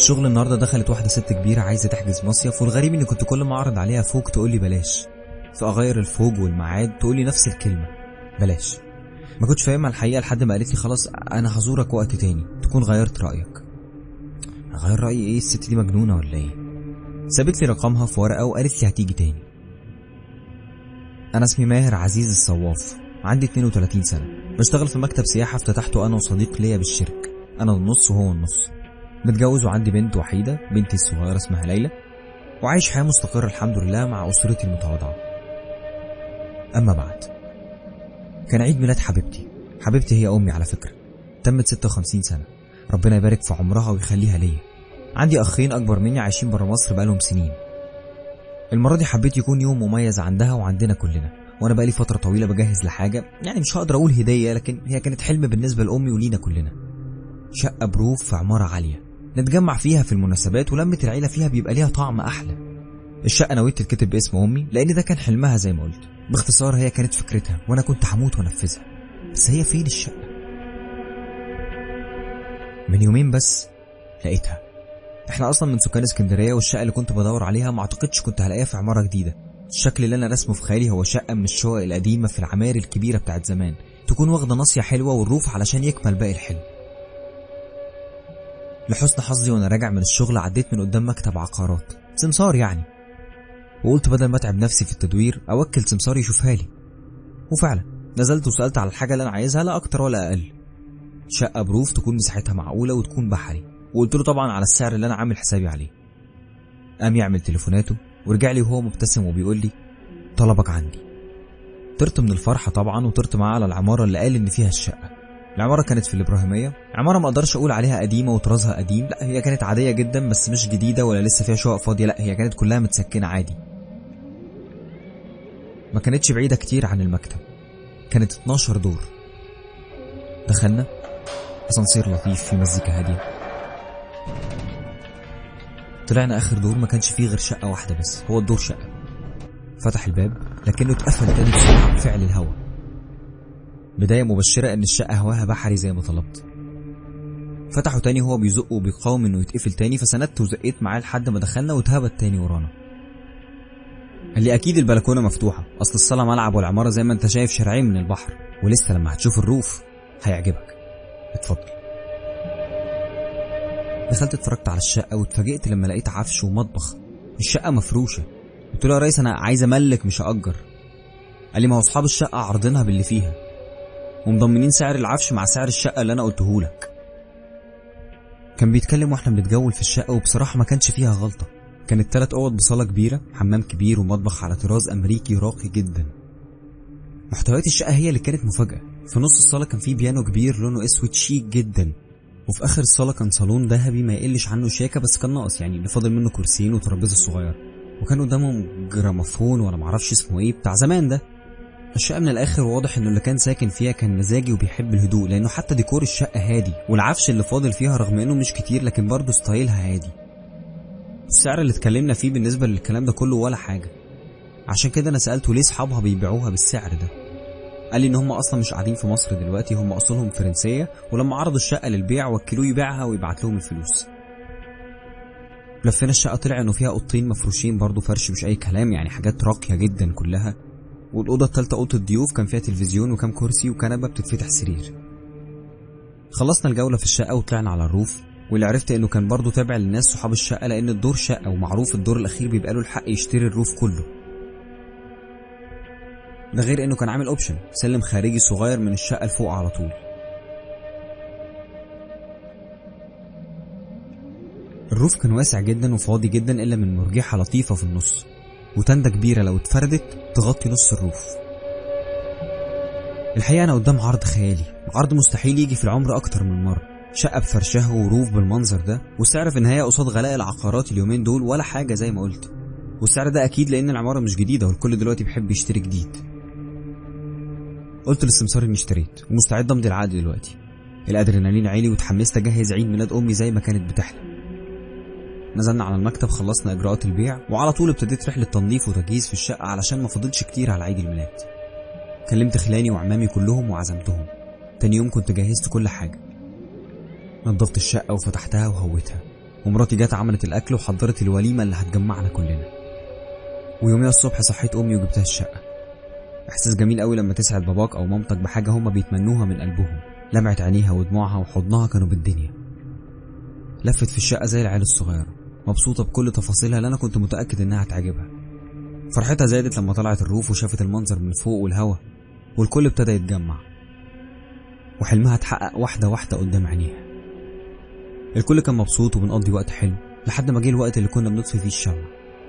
الشغل النهارده دخلت واحده ست كبيره عايزه تحجز مصيف والغريب اني كنت كل ما اعرض عليها فوق تقول لي بلاش فاغير الفوج والميعاد تقول لي نفس الكلمه بلاش ما كنتش فاهمها الحقيقه لحد ما قالت لي خلاص انا هزورك وقت تاني تكون غيرت رايك غير رايي ايه الست دي مجنونه ولا ايه سابت لي رقمها في ورقه وقالت لي هتيجي تاني انا اسمي ماهر عزيز الصواف عندي 32 سنه بشتغل في مكتب سياحه افتتحته انا وصديق ليا بالشرك انا النص وهو النص متجوز وعندي بنت وحيده بنتي الصغيره اسمها ليلى وعايش حياه مستقره الحمد لله مع اسرتي المتواضعه اما بعد كان عيد ميلاد حبيبتي حبيبتي هي امي على فكره تمت 56 سنه ربنا يبارك في عمرها ويخليها ليا عندي اخين اكبر مني عايشين بره مصر بقالهم سنين المره دي حبيت يكون يوم مميز عندها وعندنا كلنا وانا بقالي فتره طويله بجهز لحاجه يعني مش هقدر اقول هديه لكن هي كانت حلم بالنسبه لامي ولينا كلنا شقه بروف في عماره عاليه نتجمع فيها في المناسبات ولمه العيله فيها بيبقى ليها طعم احلى الشقه نويت تتكتب باسم امي لان ده كان حلمها زي ما قلت باختصار هي كانت فكرتها وانا كنت هموت وانفذها بس هي فين الشقه من يومين بس لقيتها احنا اصلا من سكان اسكندريه والشقه اللي كنت بدور عليها ما اعتقدش كنت هلاقيها في عماره جديده الشكل اللي انا رسمه في خيالي هو شقه من الشقق القديمه في العماير الكبيره بتاعت زمان تكون واخده ناصيه حلوه والروف علشان يكمل باقي الحلم لحسن حظي وانا راجع من الشغل عديت من قدام مكتب عقارات سمسار يعني وقلت بدل ما اتعب نفسي في التدوير اوكل سمسار يشوفها لي وفعلا نزلت وسالت على الحاجه اللي انا عايزها لا اكتر ولا اقل شقه بروف تكون مساحتها معقوله وتكون بحري وقلت له طبعا على السعر اللي انا عامل حسابي عليه قام يعمل تليفوناته ورجع لي وهو مبتسم وبيقول لي طلبك عندي طرت من الفرحه طبعا وطرت معاه على العماره اللي قال ان فيها الشقه العماره كانت في الابراهيميه عماره ما اقدرش اقول عليها قديمه وطرازها قديم لا هي كانت عاديه جدا بس مش جديده ولا لسه فيها شقق فاضيه لا هي كانت كلها متسكنه عادي ما كانتش بعيده كتير عن المكتب كانت 12 دور دخلنا اسانسير لطيف في مزيكا هاديه طلعنا اخر دور ما كانش فيه غير شقه واحده بس هو الدور شقه فتح الباب لكنه اتقفل تاني بسرعه بفعل الهواء بدايه مبشره ان الشقه هواها بحري زي ما طلبت فتحه تاني وهو بيزق وبيقاوم انه يتقفل تاني فسندت وزقيت معاه لحد ما دخلنا واتهبت تاني ورانا قال لي اكيد البلكونه مفتوحه اصل الصاله ملعب والعماره زي ما انت شايف شارعين من البحر ولسه لما هتشوف الروف هيعجبك اتفضل دخلت اتفرجت على الشقه واتفاجئت لما لقيت عفش ومطبخ الشقه مفروشه قلت له يا ريس انا عايز املك مش اجر قال لي ما هو اصحاب الشقه عارضينها باللي فيها ومضمنين سعر العفش مع سعر الشقه اللي انا قلته لك كان بيتكلم واحنا بنتجول في الشقه وبصراحه ما كانش فيها غلطه كانت تلات اوض بصاله كبيره حمام كبير ومطبخ على طراز امريكي راقي جدا محتويات الشقه هي اللي كانت مفاجاه في نص الصاله كان فيه بيانو كبير لونه اسود شيك جدا وفي اخر الصاله كان صالون ذهبي ما يقلش عنه شياكه بس كان ناقص يعني اللي فاضل منه كرسيين وترابيزه صغيره وكان قدامهم جراموفون ولا معرفش اسمه ايه بتاع زمان ده الشقه من الاخر واضح انه اللي كان ساكن فيها كان مزاجي وبيحب الهدوء لانه حتى ديكور الشقه هادي والعفش اللي فاضل فيها رغم انه مش كتير لكن برضه ستايلها هادي السعر اللي اتكلمنا فيه بالنسبه للكلام ده كله ولا حاجه عشان كده انا سالته ليه اصحابها بيبيعوها بالسعر ده قال لي ان هم اصلا مش قاعدين في مصر دلوقتي هم اصولهم فرنسيه ولما عرضوا الشقه للبيع وكلوه يبيعها ويبعت لهم الفلوس لفينا الشقه طلع انه فيها اوضتين مفروشين برضه فرش مش اي كلام يعني حاجات راقيه جدا كلها والاوضه الثالثه اوضه الضيوف كان فيها تلفزيون وكام كرسي وكنبه بتتفتح سرير خلصنا الجوله في الشقه وطلعنا على الروف واللي عرفت انه كان برضه تابع للناس صحاب الشقه لان الدور شقه ومعروف الدور الاخير بيبقى له الحق يشتري الروف كله ده غير انه كان عامل اوبشن سلم خارجي صغير من الشقه لفوق على طول الروف كان واسع جدا وفاضي جدا الا من مرجحه لطيفه في النص وتندة كبيره لو اتفردت تغطي نص الروف الحقيقه انا قدام عرض خيالي عرض مستحيل يجي في العمر اكتر من مره شقه بفرشها وروف بالمنظر ده والسعر في النهايه قصاد غلاء العقارات اليومين دول ولا حاجه زي ما قلت والسعر ده اكيد لان العماره مش جديده والكل دلوقتي بيحب يشتري جديد قلت للسمسار اني اشتريت ومستعد امضي العقد دلوقتي الادرينالين عالي وتحمست اجهز عيد ميلاد امي زي ما كانت بتحلم نزلنا على المكتب خلصنا اجراءات البيع وعلى طول ابتديت رحله تنظيف وتجهيز في الشقه علشان ما فضلش كتير على عيد الميلاد كلمت خلاني وعمامي كلهم وعزمتهم تاني يوم كنت جهزت كل حاجه نظفت الشقه وفتحتها وهويتها ومراتي جت عملت الاكل وحضرت الوليمه اللي هتجمعنا كلنا ويوميها الصبح صحيت امي وجبتها الشقه احساس جميل قوي لما تسعد باباك او مامتك بحاجه هما بيتمنوها من قلبهم لمعت عينيها ودموعها وحضنها كانوا بالدنيا لفت في الشقه زي العيال الصغيره مبسوطه بكل تفاصيلها اللي انا كنت متاكد انها هتعجبها فرحتها زادت لما طلعت الروف وشافت المنظر من فوق والهوا والكل ابتدى يتجمع وحلمها اتحقق واحده واحده قدام عينيها الكل كان مبسوط وبنقضي وقت حلو لحد ما جه الوقت اللي كنا بنطفي فيه الشمع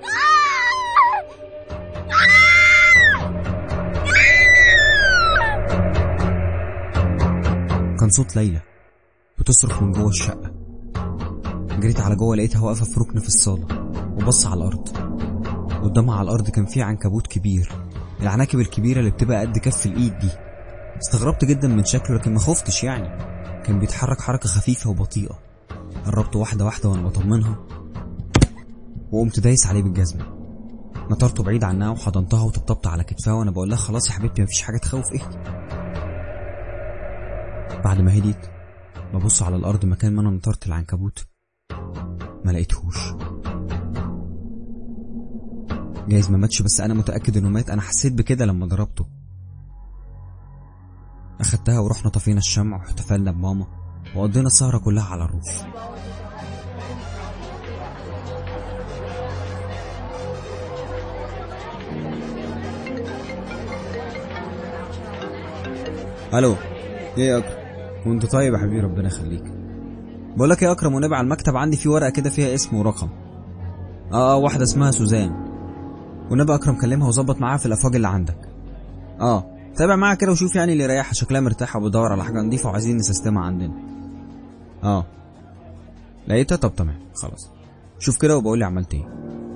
كان صوت ليلى بتصرخ من جوه الشقة جريت على جوه لقيتها واقفة في ركن في الصالة وبص على الأرض قدامها على الأرض كان في عنكبوت كبير العناكب الكبيرة اللي بتبقى قد كف الإيد دي استغربت جدا من شكله لكن ما خفتش يعني كان بيتحرك حركة خفيفة وبطيئة قربت واحدة واحدة وأنا بطمنها وقمت دايس عليه بالجزمة نطرته بعيد عنها وحضنتها وطبطبت على كتفها وأنا بقول لها خلاص يا حبيبتي مفيش حاجة تخوف اهدي بعد ما هديت ببص على الأرض مكان ما أنا نطرت العنكبوت ما لقيتهوش جايز ما ماتش بس أنا متأكد إنه مات أنا حسيت بكده لما ضربته أخدتها ورحنا طفينا الشمع واحتفلنا بماما وقضينا السهرة كلها على الروف الو ايه يا اكرم وانت طيب يا حبيبي ربنا يخليك بقول لك يا اكرم ونبي على المكتب عندي في ورقه كده فيها اسم ورقم اه اه واحده اسمها سوزان ونبي اكرم كلمها وظبط معاها في الافواج اللي عندك اه تابع معاها كده وشوف يعني اللي يريحها شكلها مرتاحه وبتدور على حاجه نضيفه وعايزين نسيستمها عندنا اه لقيتها طب تمام خلاص شوف كده وبقول لي عملت ايه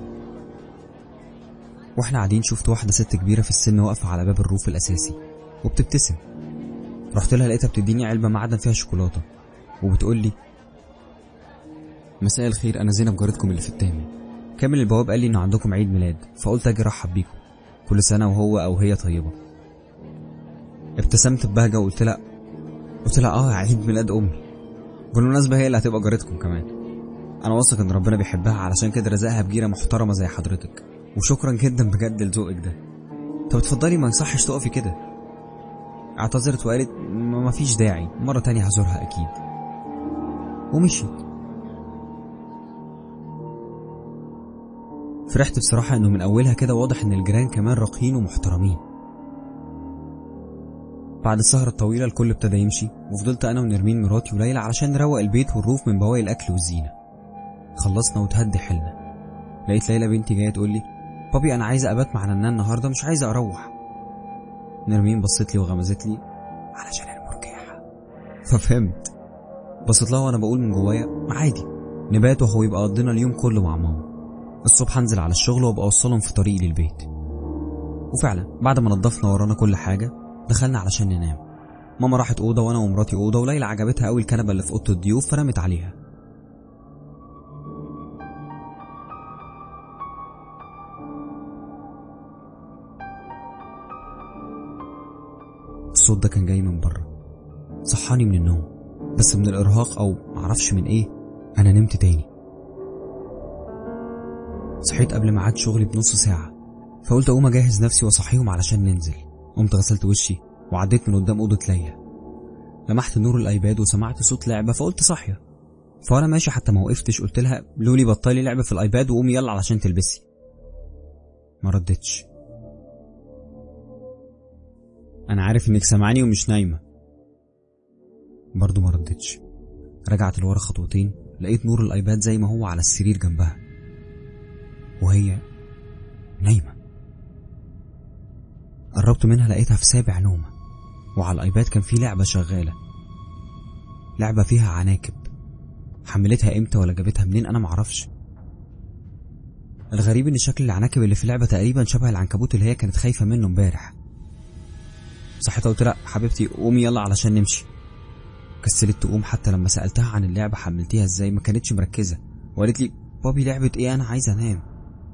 واحنا قاعدين شفت واحده ست كبيره في السن واقفه على باب الروف الاساسي وبتبتسم رحت لها لقيتها بتديني علبه معدن فيها شوكولاته وبتقول لي مساء الخير انا زينب جارتكم اللي في التامن كامل البواب قال لي انه عندكم عيد ميلاد فقلت اجي ارحب بيكم كل سنه وهو او هي طيبه ابتسمت ببهجه وقلت لها قلت لها اه عيد ميلاد امي بالمناسبه هي اللي هتبقى جارتكم كمان انا واثق ان ربنا بيحبها علشان كده رزقها بجيره محترمه زي حضرتك وشكرا جدا بجد لذوقك ده طب اتفضلي ما يصحش تقفي كده اعتذرت وقالت ما فيش داعي مرة تانية هزورها أكيد ومشيت فرحت بصراحة إنه من أولها كده واضح إن الجيران كمان راقيين ومحترمين بعد السهرة الطويلة الكل ابتدى يمشي وفضلت أنا ونرمين مراتي وليلى علشان نروق البيت والروف من بواقي الأكل والزينة خلصنا وتهدي حيلنا لقيت ليلى بنتي جاية تقول لي بابي أنا عايزة أبات مع نانا النهاردة مش عايزة أروح نرمين بصت لي وغمزت لي علشان المرجحة ففهمت بصيت لها وانا بقول من جوايا عادي نبات وهو يبقى قضينا اليوم كله مع ماما الصبح هنزل على الشغل وابقى اوصلهم في طريقي للبيت وفعلا بعد ما نضفنا ورانا كل حاجه دخلنا علشان ننام ماما راحت اوضه وانا ومراتي اوضه وليلى عجبتها قوي الكنبه اللي في اوضه الضيوف فرمت عليها الصوت ده كان جاي من بره صحاني من النوم بس من الارهاق او معرفش من ايه انا نمت تاني صحيت قبل ميعاد شغلي بنص ساعة فقلت اقوم اجهز نفسي واصحيهم علشان ننزل قمت غسلت وشي وعديت من قدام اوضة ليلى لمحت نور الايباد وسمعت صوت لعبة فقلت صاحية فانا ماشي حتى ما وقفتش قلت لها لولي بطلي لعبة في الايباد وقومي يلا علشان تلبسي ما ردتش انا عارف انك سامعاني ومش نايمه برضه ما ردتش رجعت لورا خطوتين لقيت نور الايباد زي ما هو على السرير جنبها وهي نايمه قربت منها لقيتها في سابع نومه وعلى الايباد كان في لعبه شغاله لعبه فيها عناكب حملتها امتى ولا جابتها منين انا معرفش الغريب ان شكل العناكب اللي في اللعبه تقريبا شبه العنكبوت اللي هي كانت خايفه منه امبارح صحيت قلت لا حبيبتي قومي يلا علشان نمشي كسلت تقوم حتى لما سألتها عن اللعبة حملتيها ازاي ما كانتش مركزة وقالت لي بابي لعبة ايه انا عايزة انام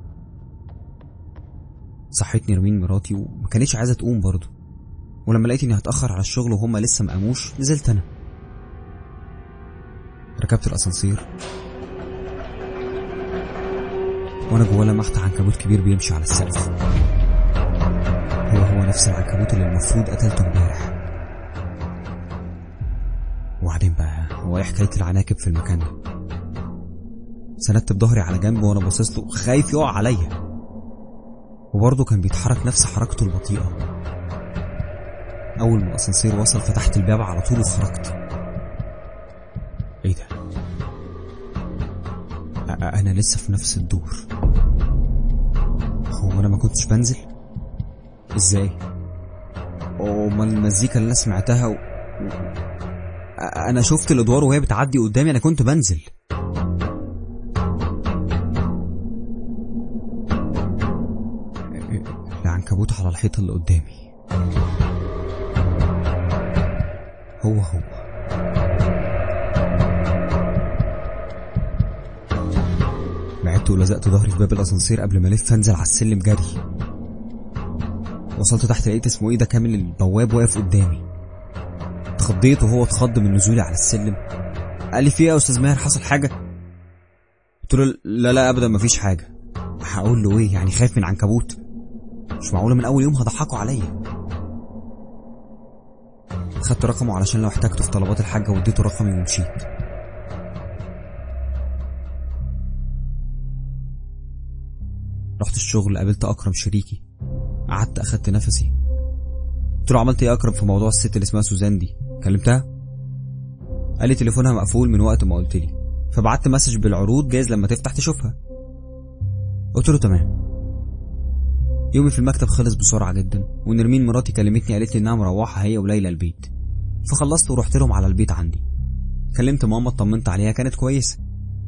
صحيت نرمين مراتي وما كانتش عايزة تقوم برضه ولما لقيت اني هتأخر على الشغل وهما لسه مقاموش نزلت انا ركبت الاسانسير وانا جواه لمحت عنكبوت كبير بيمشي على السقف هو هو نفس العنكبوت اللي المفروض قتلته امبارح وبعدين بقى هو ايه حكايه العناكب في المكان ده سندت بظهري على جنب وانا باصص له خايف يقع عليا وبرضه كان بيتحرك نفس حركته البطيئه اول ما الاسانسير وصل فتحت الباب على طول وخرجت ايه ده أ- انا لسه في نفس الدور هو انا ما كنتش بنزل ازاي امال المزيكا اللي انا سمعتها و... و... أ- انا شفت الادوار وهي بتعدي قدامي انا كنت بنزل العنكبوت على الحيطه اللي قدامي هو هو بعدت ولزقت ظهري في باب الاسانسير قبل ما الف انزل على السلم جري وصلت تحت لقيت اسمه ايه ده كامل البواب واقف قدامي اتخضيت وهو اتخض من نزولي على السلم قال لي في ايه يا استاذ ماهر حصل حاجه قلت له لا لا ابدا مفيش حاجه هقول له ايه يعني خايف من عنكبوت مش معقوله من اول يوم هضحكوا عليا خدت رقمه علشان لو احتاجته في طلبات الحاجه واديته رقمي ومشيت رحت الشغل قابلت اكرم شريكي قعدت اخدت نفسي قلت له عملت ايه يا اكرم في موضوع الست اللي اسمها سوزان دي كلمتها قال لي تليفونها مقفول من وقت ما قلت لي فبعت مسج بالعروض جايز لما تفتح تشوفها قلت له تمام يومي في المكتب خلص بسرعة جدا ونرمين مراتي كلمتني قالت لي انها مروحة هي وليلى البيت فخلصت ورحت لهم على البيت عندي كلمت ماما اطمنت عليها كانت كويسة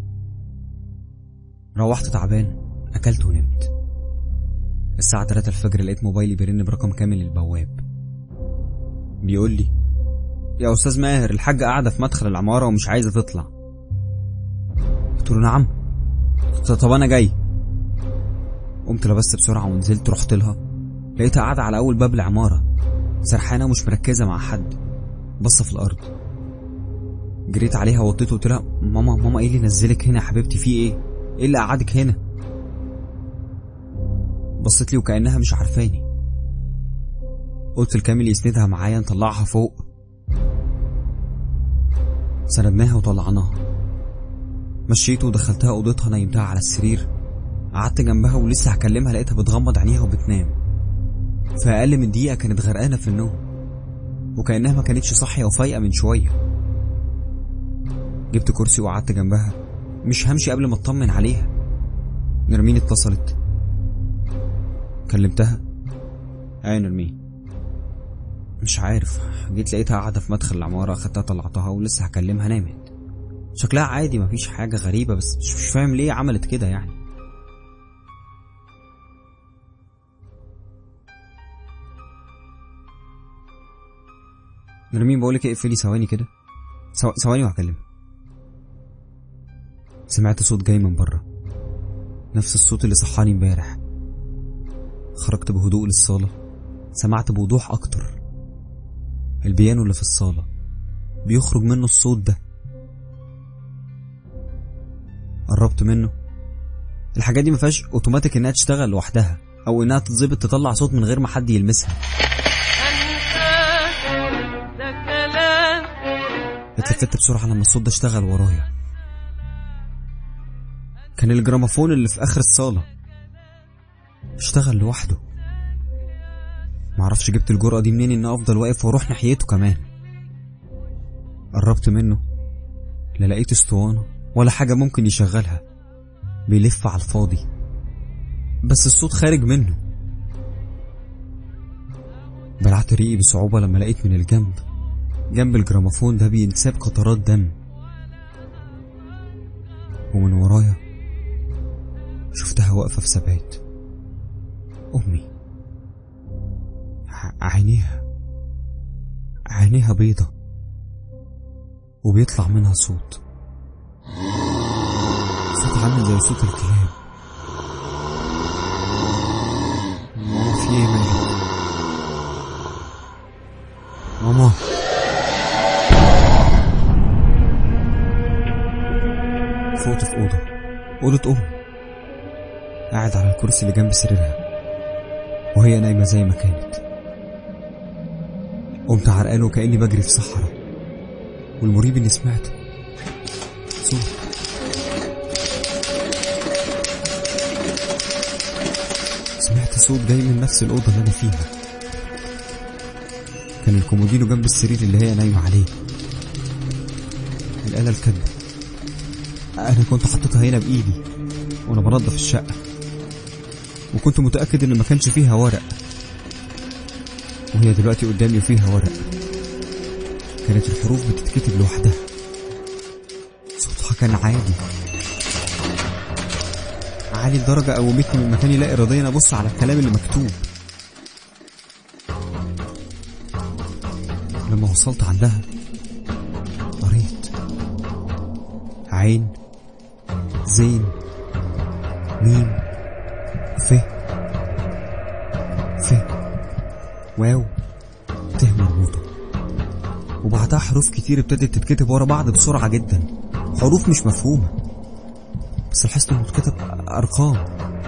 روحت تعبان اكلت ونمت الساعة 3 الفجر لقيت موبايلي بيرن برقم كامل البواب بيقول لي يا استاذ ماهر الحاجة قاعدة في مدخل العمارة ومش عايزة تطلع قلت له نعم طب انا جاي قمت لبست بسرعة ونزلت رحت لها لقيتها قاعدة على أول باب العمارة سرحانة ومش مركزة مع حد بصة في الأرض جريت عليها وطيت وقلت لها ماما ماما ايه اللي نزلك هنا يا حبيبتي في ايه؟ ايه اللي قعدك هنا؟ بصت لي وكأنها مش عارفاني قلت لكامل يسندها معايا نطلعها فوق سندناها وطلعناها مشيت ودخلتها اوضتها نيمتها على السرير قعدت جنبها ولسه هكلمها لقيتها بتغمض عينيها وبتنام في اقل من دقيقه كانت غرقانه في النوم وكانها ما كانتش صاحيه وفايقه من شويه جبت كرسي وقعدت جنبها مش همشي قبل ما اطمن عليها نرمين اتصلت كلمتها ايه نرمين مش عارف جيت لقيتها قاعده في مدخل العماره اخدتها طلعتها ولسه هكلمها نامت شكلها عادي مفيش حاجه غريبه بس مش مش فاهم ليه عملت كده يعني نرمين بقولك ايه اقفلي ثواني كده ثو- ثواني وهكلمها سمعت صوت جاي من بره نفس الصوت اللي صحاني امبارح خرجت بهدوء للصالة سمعت بوضوح أكتر البيانو اللي في الصالة بيخرج منه الصوت ده قربت منه الحاجات دي مفيهاش اوتوماتيك انها تشتغل لوحدها او انها تتظبط تطلع صوت من غير ما حد يلمسها ده كلام اتلفت بسرعة لما الصوت ده اشتغل ورايا كان الجراموفون اللي في آخر الصالة اشتغل لوحده معرفش جبت الجرأة دي منين إن أفضل واقف وأروح ناحيته كمان قربت منه لا لقيت اسطوانة ولا حاجة ممكن يشغلها بيلف على الفاضي بس الصوت خارج منه بلعت ريقي بصعوبة لما لقيت من الجنب جنب الجراموفون ده بينساب قطرات دم ومن ورايا شفتها واقفة في ثبات أمي ع- عينيها عينيها بيضة وبيطلع منها صوت صوت عامل زي صوت الكلاب ماما في ايه مالك ماما فوت في أوضة أوضة أمي قاعد على الكرسي اللي جنب سريرها وهي نايمة زي ما كانت قمت عرقان وكأني بجري في صحراء والمريب اني سمعته صوت سمعت صوت جاي من نفس الأوضة اللي أنا فيها كان الكومودينو جنب السرير اللي هي نايمة عليه الآلة الكاتبة أنا كنت حطيتها هنا بإيدي وأنا بنضف الشقة وكنت متأكد إن ما كانش فيها ورق وهي دلوقتي قدامي وفيها ورق كانت الحروف بتتكتب لوحدها صوتها كان عالي عالي لدرجة قومتني من مكاني لا إراديا أبص على الكلام اللي مكتوب لما وصلت عندها قريت عين زين ميم ف ف واو ت مربوطة وبعدها حروف كتير ابتدت تتكتب ورا بعض بسرعة جدا حروف مش مفهومة بس لاحظت انه اتكتب ارقام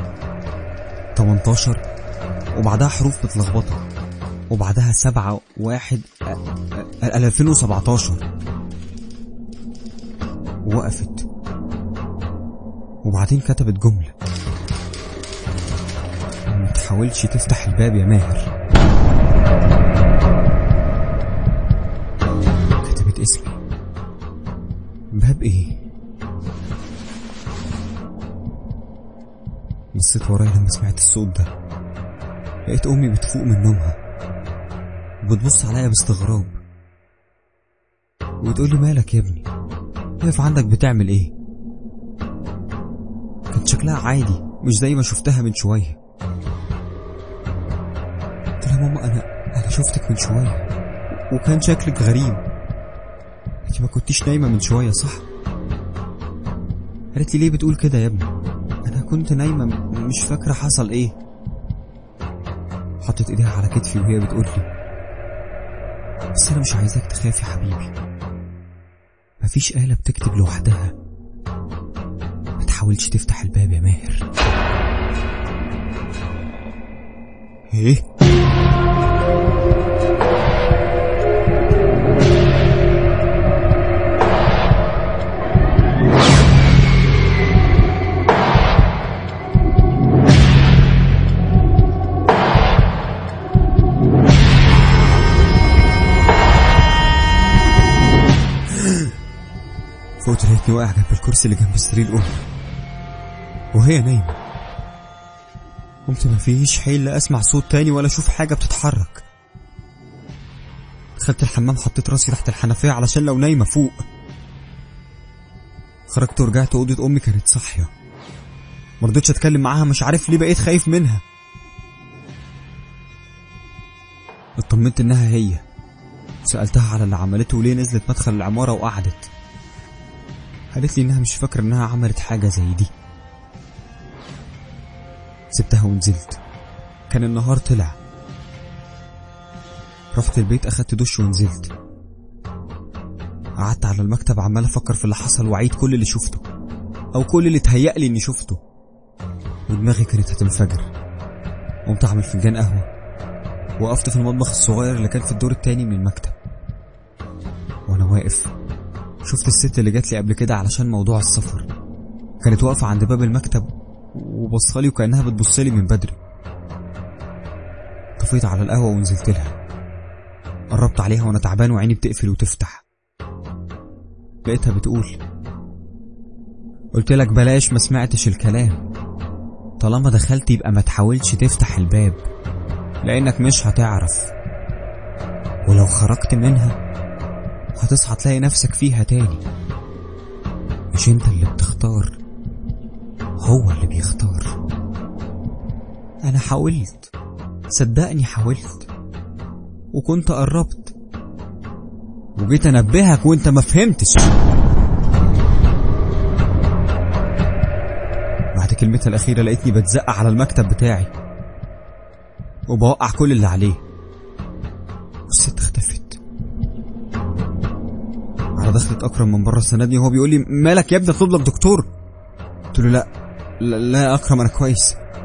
18 وبعدها حروف متلخبطة وبعدها سبعة واحد أ- أ- 2017 وقفت وبعدين كتبت جملة ما تحاولش تفتح الباب يا ماهر كتبت اسمي باب ايه بصيت ورايا لما سمعت الصوت ده لقيت امي بتفوق من نومها وبتبص عليا باستغراب وتقولي مالك يا ابني واقف عندك بتعمل ايه كانت شكلها عادي مش زي ما شفتها من شويه قلت لها ماما انا انا شفتك من شويه وكان شكلك غريب انت ما كنتيش نايمه من شويه صح قالت لي ليه بتقول كده يا ابني انا كنت نايمه م- مش فاكره حصل ايه حطت ايديها على كتفي وهي بتقول لي بس انا مش عايزاك تخاف يا حبيبي مفيش آلة بتكتب لوحدها ما تحاولش تفتح الباب يا ماهر ايه فوت لقيتني واقع جنب الكرسي اللي جنب سرير أمي وهي نايمة قمت مفيش حيل لا أسمع صوت تاني ولا أشوف حاجة بتتحرك دخلت الحمام حطيت راسي تحت الحنفية علشان لو نايمة فوق خرجت ورجعت أوضة أمي كانت صاحية مرضتش أتكلم معاها مش عارف ليه بقيت خايف منها اطمنت إنها هي سألتها على اللي عملته وليه نزلت مدخل العمارة وقعدت قالت لي انها مش فاكرة انها عملت حاجة زي دي سبتها ونزلت كان النهار طلع رحت البيت اخدت دش ونزلت قعدت على المكتب عمال افكر في اللي حصل واعيد كل اللي شفته او كل اللي اتهيأ لي اني شفته ودماغي كانت هتنفجر قمت اعمل فنجان قهوة وقفت في المطبخ الصغير اللي كان في الدور التاني من المكتب وانا واقف شفت الست اللي جات لي قبل كده علشان موضوع السفر كانت واقفة عند باب المكتب وبصالي وكأنها بتبصلي من بدري طفيت على القهوة ونزلت لها قربت عليها وانا تعبان وعيني بتقفل وتفتح لقيتها بتقول قلت لك بلاش ما سمعتش الكلام طالما دخلت يبقى ما تحاولش تفتح الباب لانك مش هتعرف ولو خرجت منها هتصحى تلاقي نفسك فيها تاني مش انت اللي بتختار هو اللي بيختار انا حاولت صدقني حاولت وكنت قربت وجيت انبهك وانت ما فهمتش بعد كلمتها الاخيره لقيتني بتزق على المكتب بتاعي وبوقع كل اللي عليه والست اختفت على دخلت اكرم من بره سندني وهو بيقول لي مالك يا ابني اطلب لك دكتور قلت له لا لا, لا يا اكرم انا كويس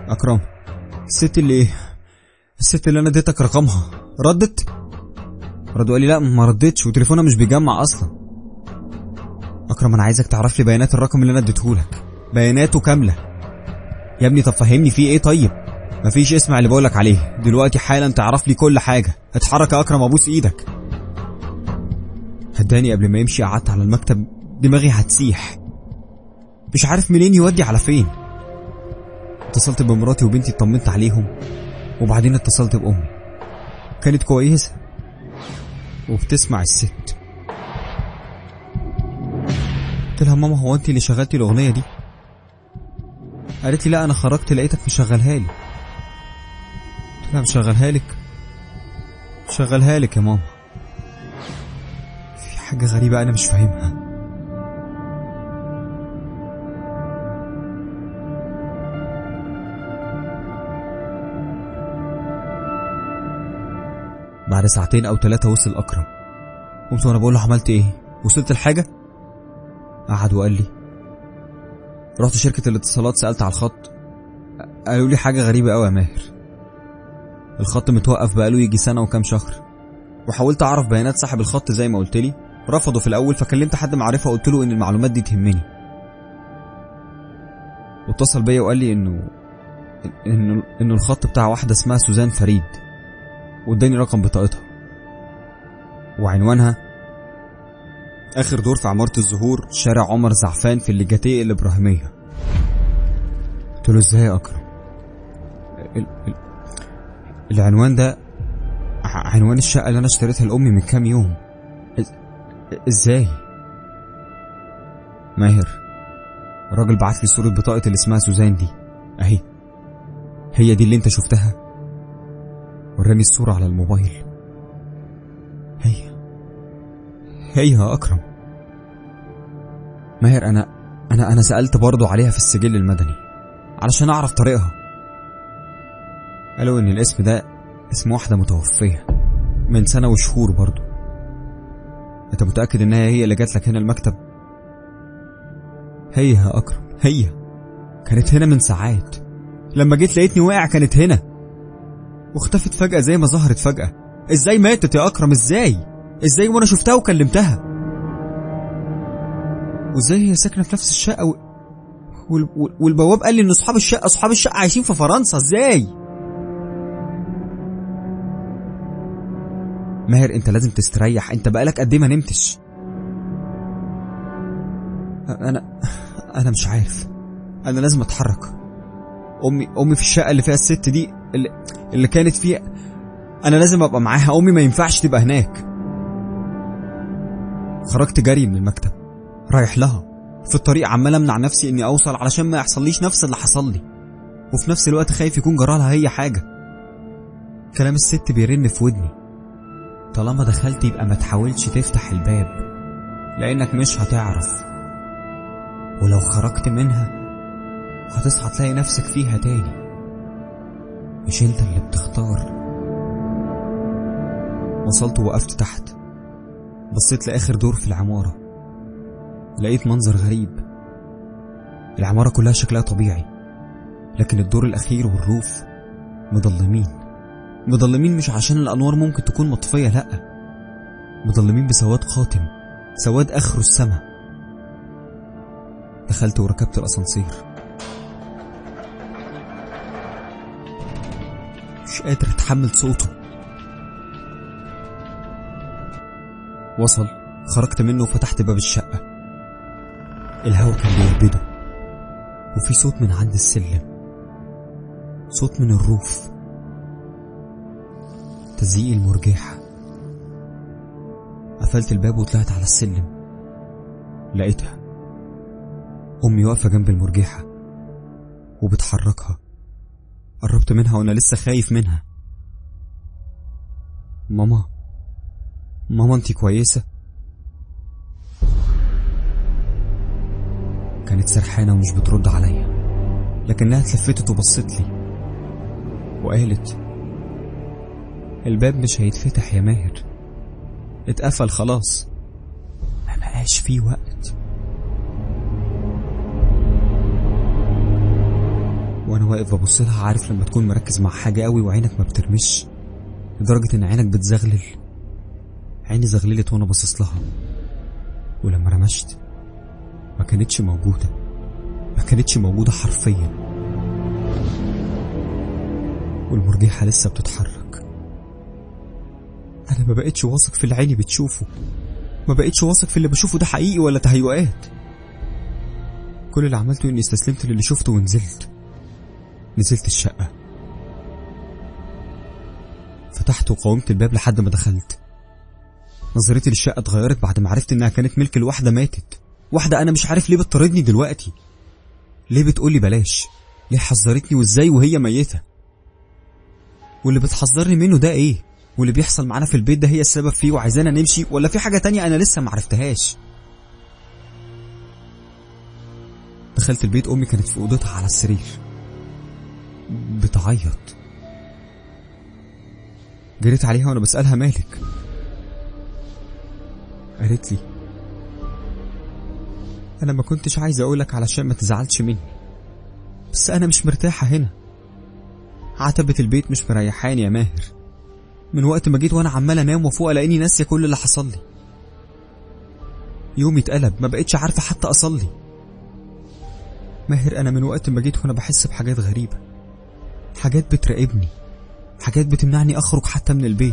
اكرم الست اللي ايه الست اللي انا اديتك رقمها ردت رد وقال لي لا ما ردتش وتليفونها مش بيجمع اصلا اكرم انا عايزك تعرف لي بيانات الرقم اللي انا اديتهولك بياناته كامله يا ابني طب فهمني فيه ايه طيب مفيش اسمع اللي بقولك عليه دلوقتي حالا تعرف لي كل حاجه اتحرك يا اكرم ابوس ايدك هداني قبل ما يمشي قعدت على المكتب دماغي هتسيح مش عارف منين يودي على فين اتصلت بمراتي وبنتي اطمنت عليهم وبعدين اتصلت بامي كانت كويسه وبتسمع الست قلت لها ماما هو انت اللي شغلتي الاغنيه دي قالت لي لا انا خرجت لقيتك مشغلها لي قلت لها مشغلها لك مشغلها لك يا ماما في حاجه غريبه انا مش فاهمها بعد ساعتين او ثلاثة وصل اكرم قمت وانا بقول له عملت ايه وصلت الحاجة قعد وقال لي رحت شركة الاتصالات سألت على الخط قالوا لي حاجة غريبة قوي يا ماهر الخط متوقف بقاله يجي سنة وكام شهر وحاولت اعرف بيانات صاحب الخط زي ما قلت لي رفضوا في الاول فكلمت حد معرفة قلت له ان المعلومات دي تهمني واتصل بيا وقال لي انه انه انه الخط بتاع واحدة اسمها سوزان فريد واداني رقم بطاقتها وعنوانها آخر دور في عمارة الزهور شارع عمر زعفان في الليجاتيه الإبراهيمية قلت له ازاي يا أكرم ال ال العنوان ده ع- عنوان الشقة اللي أنا اشتريتها لأمي من كام يوم إز- ازاي ماهر الراجل بعت لي صورة بطاقة اللي اسمها سوزان دي أهي هي دي اللي انت شفتها وراني الصورة على الموبايل هي هي يا أكرم ماهر أنا أنا أنا سألت برضو عليها في السجل المدني علشان أعرف طريقها قالوا إن الاسم ده اسم واحدة متوفية من سنة وشهور برضو أنت متأكد إنها هي اللي جات لك هنا المكتب هي يا أكرم هي كانت هنا من ساعات لما جيت لقيتني واقع كانت هنا واختفت فجأة زي ما ظهرت فجأة ازاي ماتت يا أكرم ازاي ازاي وانا شفتها وكلمتها وازاي هي ساكنة في نفس الشقة و... وال... وال- والبواب قال لي ان اصحاب الشقة اصحاب الشقة عايشين في فرنسا ازاي ماهر انت لازم تستريح انت بقالك قد ايه ما نمتش انا انا مش عارف انا لازم اتحرك امي امي في الشقه اللي فيها الست دي اللي, اللي كانت فيها انا لازم ابقى معاها امي ما ينفعش تبقى هناك خرجت جري من المكتب رايح لها في الطريق عمال امنع نفسي اني اوصل علشان ما يحصليش نفس اللي حصل لي وفي نفس الوقت خايف يكون جرالها هي حاجه كلام الست بيرن في ودني طالما دخلت يبقى ما تحاولش تفتح الباب لانك مش هتعرف ولو خرجت منها هتصحى تلاقي نفسك فيها تاني مش انت اللي بتختار وصلت ووقفت تحت بصيت لآخر دور في العمارة لقيت منظر غريب العمارة كلها شكلها طبيعي لكن الدور الأخير والروف مضلمين مضلمين مش عشان الأنوار ممكن تكون مطفية لأ مضلمين بسواد قاتم سواد آخره السما دخلت وركبت الأسانسير مش قادر اتحمل صوته وصل خرجت منه وفتحت باب الشقة الهوا كان بيربده وفي صوت من عند السلم صوت من الروف تزييق المرجحة قفلت الباب وطلعت على السلم لقيتها أمي واقفة جنب المرجحة وبتحركها قربت منها وأنا لسه خايف منها ماما ماما انتي كويسة كانت سرحانة ومش بترد عليا لكنها اتلفتت وبصت لي وقالت الباب مش هيتفتح يا ماهر اتقفل خلاص ما بقاش فيه وقت وانا واقف ببص لها عارف لما تكون مركز مع حاجه قوي وعينك ما بترمش لدرجه ان عينك بتزغلل عيني زغللت وانا باصص لها ولما رمشت ما كانتش موجوده ما كانتش موجوده حرفيا والمرجحه لسه بتتحرك انا ما بقتش واثق في اللي عيني بتشوفه ما بقتش واثق في اللي بشوفه ده حقيقي ولا تهيؤات كل اللي عملته اني استسلمت للي شفته ونزلت نزلت الشقة فتحت وقاومت الباب لحد ما دخلت نظرتي للشقة اتغيرت بعد ما عرفت انها كانت ملك لواحدة ماتت واحدة انا مش عارف ليه بتطاردني دلوقتي ليه بتقولي بلاش ليه حذرتني وازاي وهي ميتة واللي بتحذرني منه ده ايه واللي بيحصل معانا في البيت ده هي السبب فيه وعايزانا نمشي ولا في حاجة تانية انا لسه معرفتهاش دخلت البيت امي كانت في اوضتها على السرير بتعيط جريت عليها وانا بسألها مالك قالت لي انا ما كنتش عايزه اقولك علشان ما تزعلش مني بس انا مش مرتاحه هنا عتبة البيت مش مريحاني يا ماهر من وقت ما جيت وانا عمال انام وفوق الاقيني ناسيه كل اللي حصل لي يومي اتقلب ما بقتش عارفه حتى اصلي ماهر انا من وقت ما جيت وانا بحس بحاجات غريبه حاجات بتراقبني حاجات بتمنعني اخرج حتى من البيت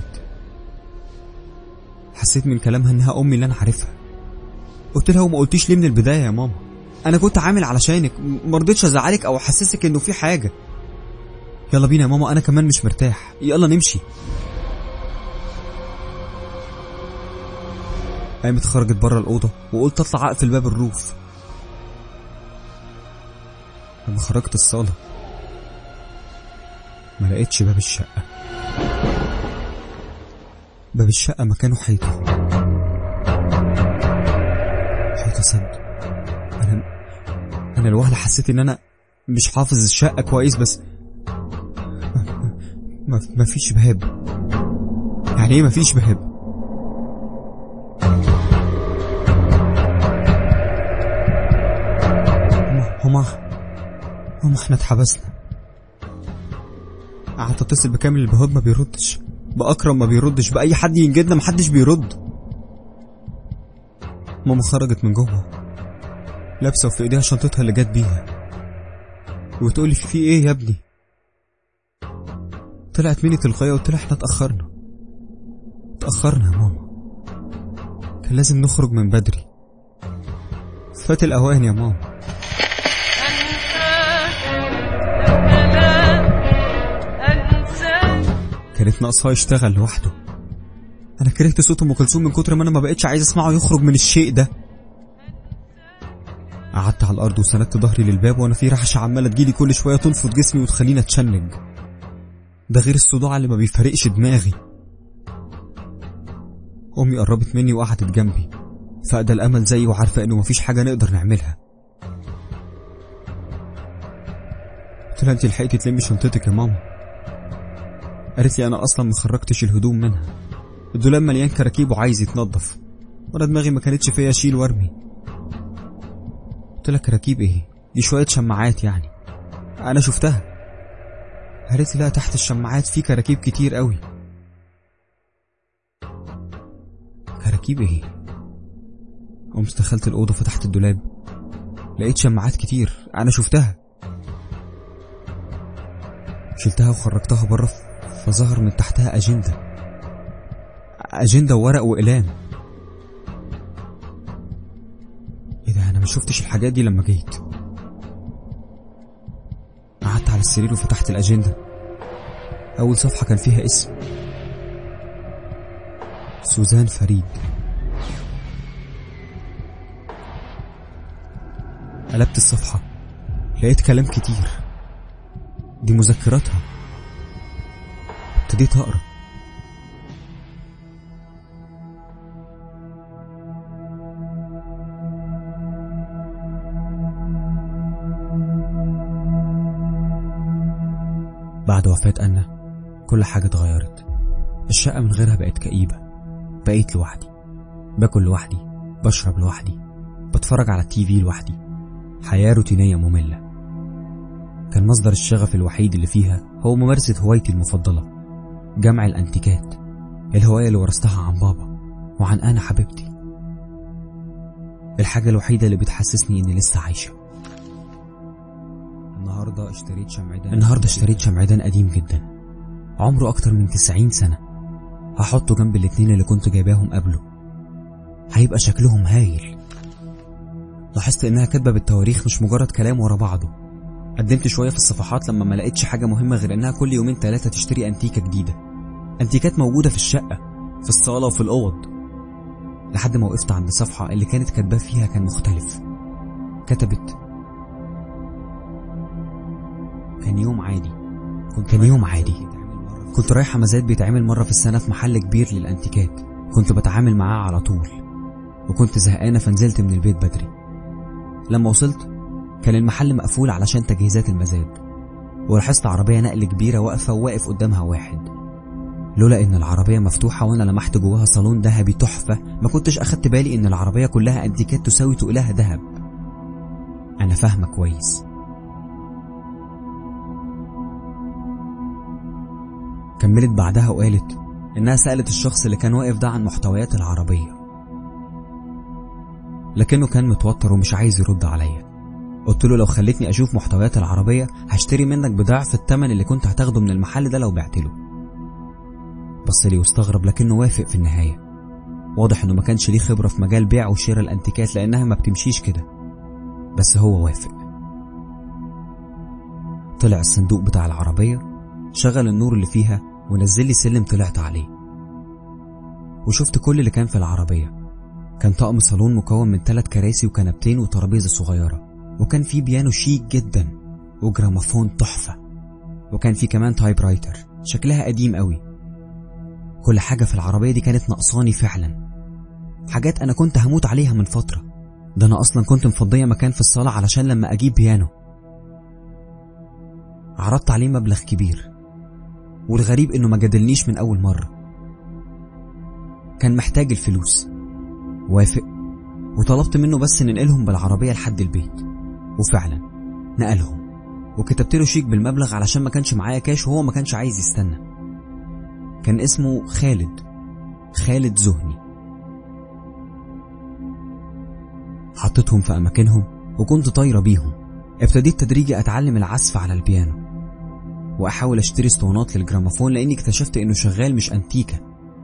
حسيت من كلامها انها امي اللي انا عارفها قلت لها وما قلتيش ليه من البدايه يا ماما انا كنت عامل علشانك ما رضيتش ازعلك او احسسك انه في حاجه يلا بينا يا ماما انا كمان مش مرتاح يلا نمشي قامت خرجت بره الاوضه وقلت اطلع اقفل باب الروف لما خرجت الصاله ما لقيتش باب الشقه باب الشقه مكانه حيطه حيطه سد انا انا لوهله حسيت ان انا مش حافظ الشقه كويس بس ما, ما فيش باب يعني ايه ما فيش باب هما هما هما احنا اتحبسنا قعدت اتصل بكامل البهود ما بيردش بأكرم ما بيردش بأي حد ينجدنا محدش بيرد ماما خرجت من جوه لابسة وفي ايديها شنطتها اللي جت بيها وتقولي في ايه يا ابني طلعت مني تلقائية قلت لها احنا اتأخرنا اتأخرنا يا ماما كان لازم نخرج من بدري فات الأوان يا ماما كانت ناقصاه يشتغل لوحده انا كرهت صوت ام كلثوم من كتر ما انا ما بقتش عايز اسمعه يخرج من الشيء ده قعدت على الارض وسندت ظهري للباب وانا في رعشه عماله تجيلي كل شويه تنفض جسمي وتخليني اتشنج ده غير الصداع اللي ما بيفارقش دماغي امي قربت مني وقعدت جنبي فاقدى الامل زيي وعارفه انه مفيش حاجه نقدر نعملها قلت لها انت لحقتي تلمي شنطتك يا ماما قالت لي انا اصلا ما خرجتش الهدوم منها الدولاب مليان كراكيب وعايز يتنضف وانا دماغي ما كانتش فيها اشيل وارمي قلت لها كراكيب ايه دي شويه شماعات يعني انا شفتها قالت لي لا تحت الشماعات في كراكيب كتير قوي كراكيب ايه قمت دخلت الاوضه فتحت الدولاب لقيت شماعات كتير انا شفتها شلتها وخرجتها بره فظهر من تحتها أجندة أجندة وورق وإقلام إيه ده أنا ما شفتش الحاجات دي لما جيت قعدت على السرير وفتحت الأجندة أول صفحة كان فيها اسم سوزان فريد قلبت الصفحة لقيت كلام كتير دي مذكراتها ابتديت اقرا بعد وفاة أنا كل حاجة اتغيرت الشقة من غيرها بقت كئيبة بقيت لوحدي باكل لوحدي بشرب لوحدي بتفرج على التي في لوحدي حياة روتينية مملة كان مصدر الشغف الوحيد اللي فيها هو ممارسة هوايتي المفضلة جمع الأنتيكات الهواية اللي ورثتها عن بابا وعن أنا حبيبتي الحاجة الوحيدة اللي بتحسسني إني لسه عايشة النهاردة اشتريت شمعدان النهاردة اشتريت شمعدان قديم جدا عمره أكتر من 90 سنة هحطه جنب الاتنين اللي كنت جايباهم قبله هيبقى شكلهم هايل لاحظت إنها كاتبة بالتواريخ مش مجرد كلام ورا بعضه قدمت شوية في الصفحات لما ما لقيتش حاجة مهمة غير إنها كل يومين ثلاثة تشتري أنتيكة جديدة أنتيكات موجودة في الشقة في الصالة وفي الأوض لحد ما وقفت عند صفحة اللي كانت كاتباه فيها كان مختلف كتبت كان يوم عادي كنت كان يوم عادي كنت رايحة مزاد بيتعمل مرة في السنة في محل كبير للأنتيكات كنت بتعامل معاه على طول وكنت زهقانة فنزلت من البيت بدري لما وصلت كان المحل مقفول علشان تجهيزات المزاد ولاحظت عربية نقل كبيرة واقفة وواقف قدامها واحد لولا ان العربية مفتوحة وانا لمحت جواها صالون ذهبي تحفة ما كنتش اخدت بالي ان العربية كلها انتيكات تساوي تقلها ذهب انا فاهمة كويس كملت بعدها وقالت انها سألت الشخص اللي كان واقف ده عن محتويات العربية لكنه كان متوتر ومش عايز يرد عليا قلت له لو خلتني اشوف محتويات العربية هشتري منك بضعف الثمن اللي كنت هتاخده من المحل ده لو بعت له بص لي واستغرب لكنه وافق في النهاية واضح انه ما كانش ليه خبرة في مجال بيع وشراء الانتيكات لانها ما بتمشيش كده بس هو وافق طلع الصندوق بتاع العربية شغل النور اللي فيها ونزل لي سلم طلعت عليه وشفت كل اللي كان في العربية كان طقم صالون مكون من ثلاث كراسي وكنبتين وترابيزة صغيرة وكان في بيانو شيك جدا وجراموفون تحفة وكان في كمان تايب رايتر شكلها قديم قوي كل حاجة في العربية دي كانت ناقصاني فعلا حاجات أنا كنت هموت عليها من فترة ده أنا أصلا كنت مفضية مكان في الصالة علشان لما أجيب بيانو عرضت عليه مبلغ كبير والغريب إنه ما جادلنيش من أول مرة كان محتاج الفلوس وافق وطلبت منه بس ننقلهم بالعربية لحد البيت وفعلا نقلهم وكتبت له شيك بالمبلغ علشان ما كانش معايا كاش وهو ما كانش عايز يستنى كان اسمه خالد خالد زهني حطيتهم في أماكنهم وكنت طايرة بيهم ابتديت تدريجي أتعلم العزف على البيانو وأحاول أشتري اسطوانات للجراموفون لأني اكتشفت إنه شغال مش أنتيكة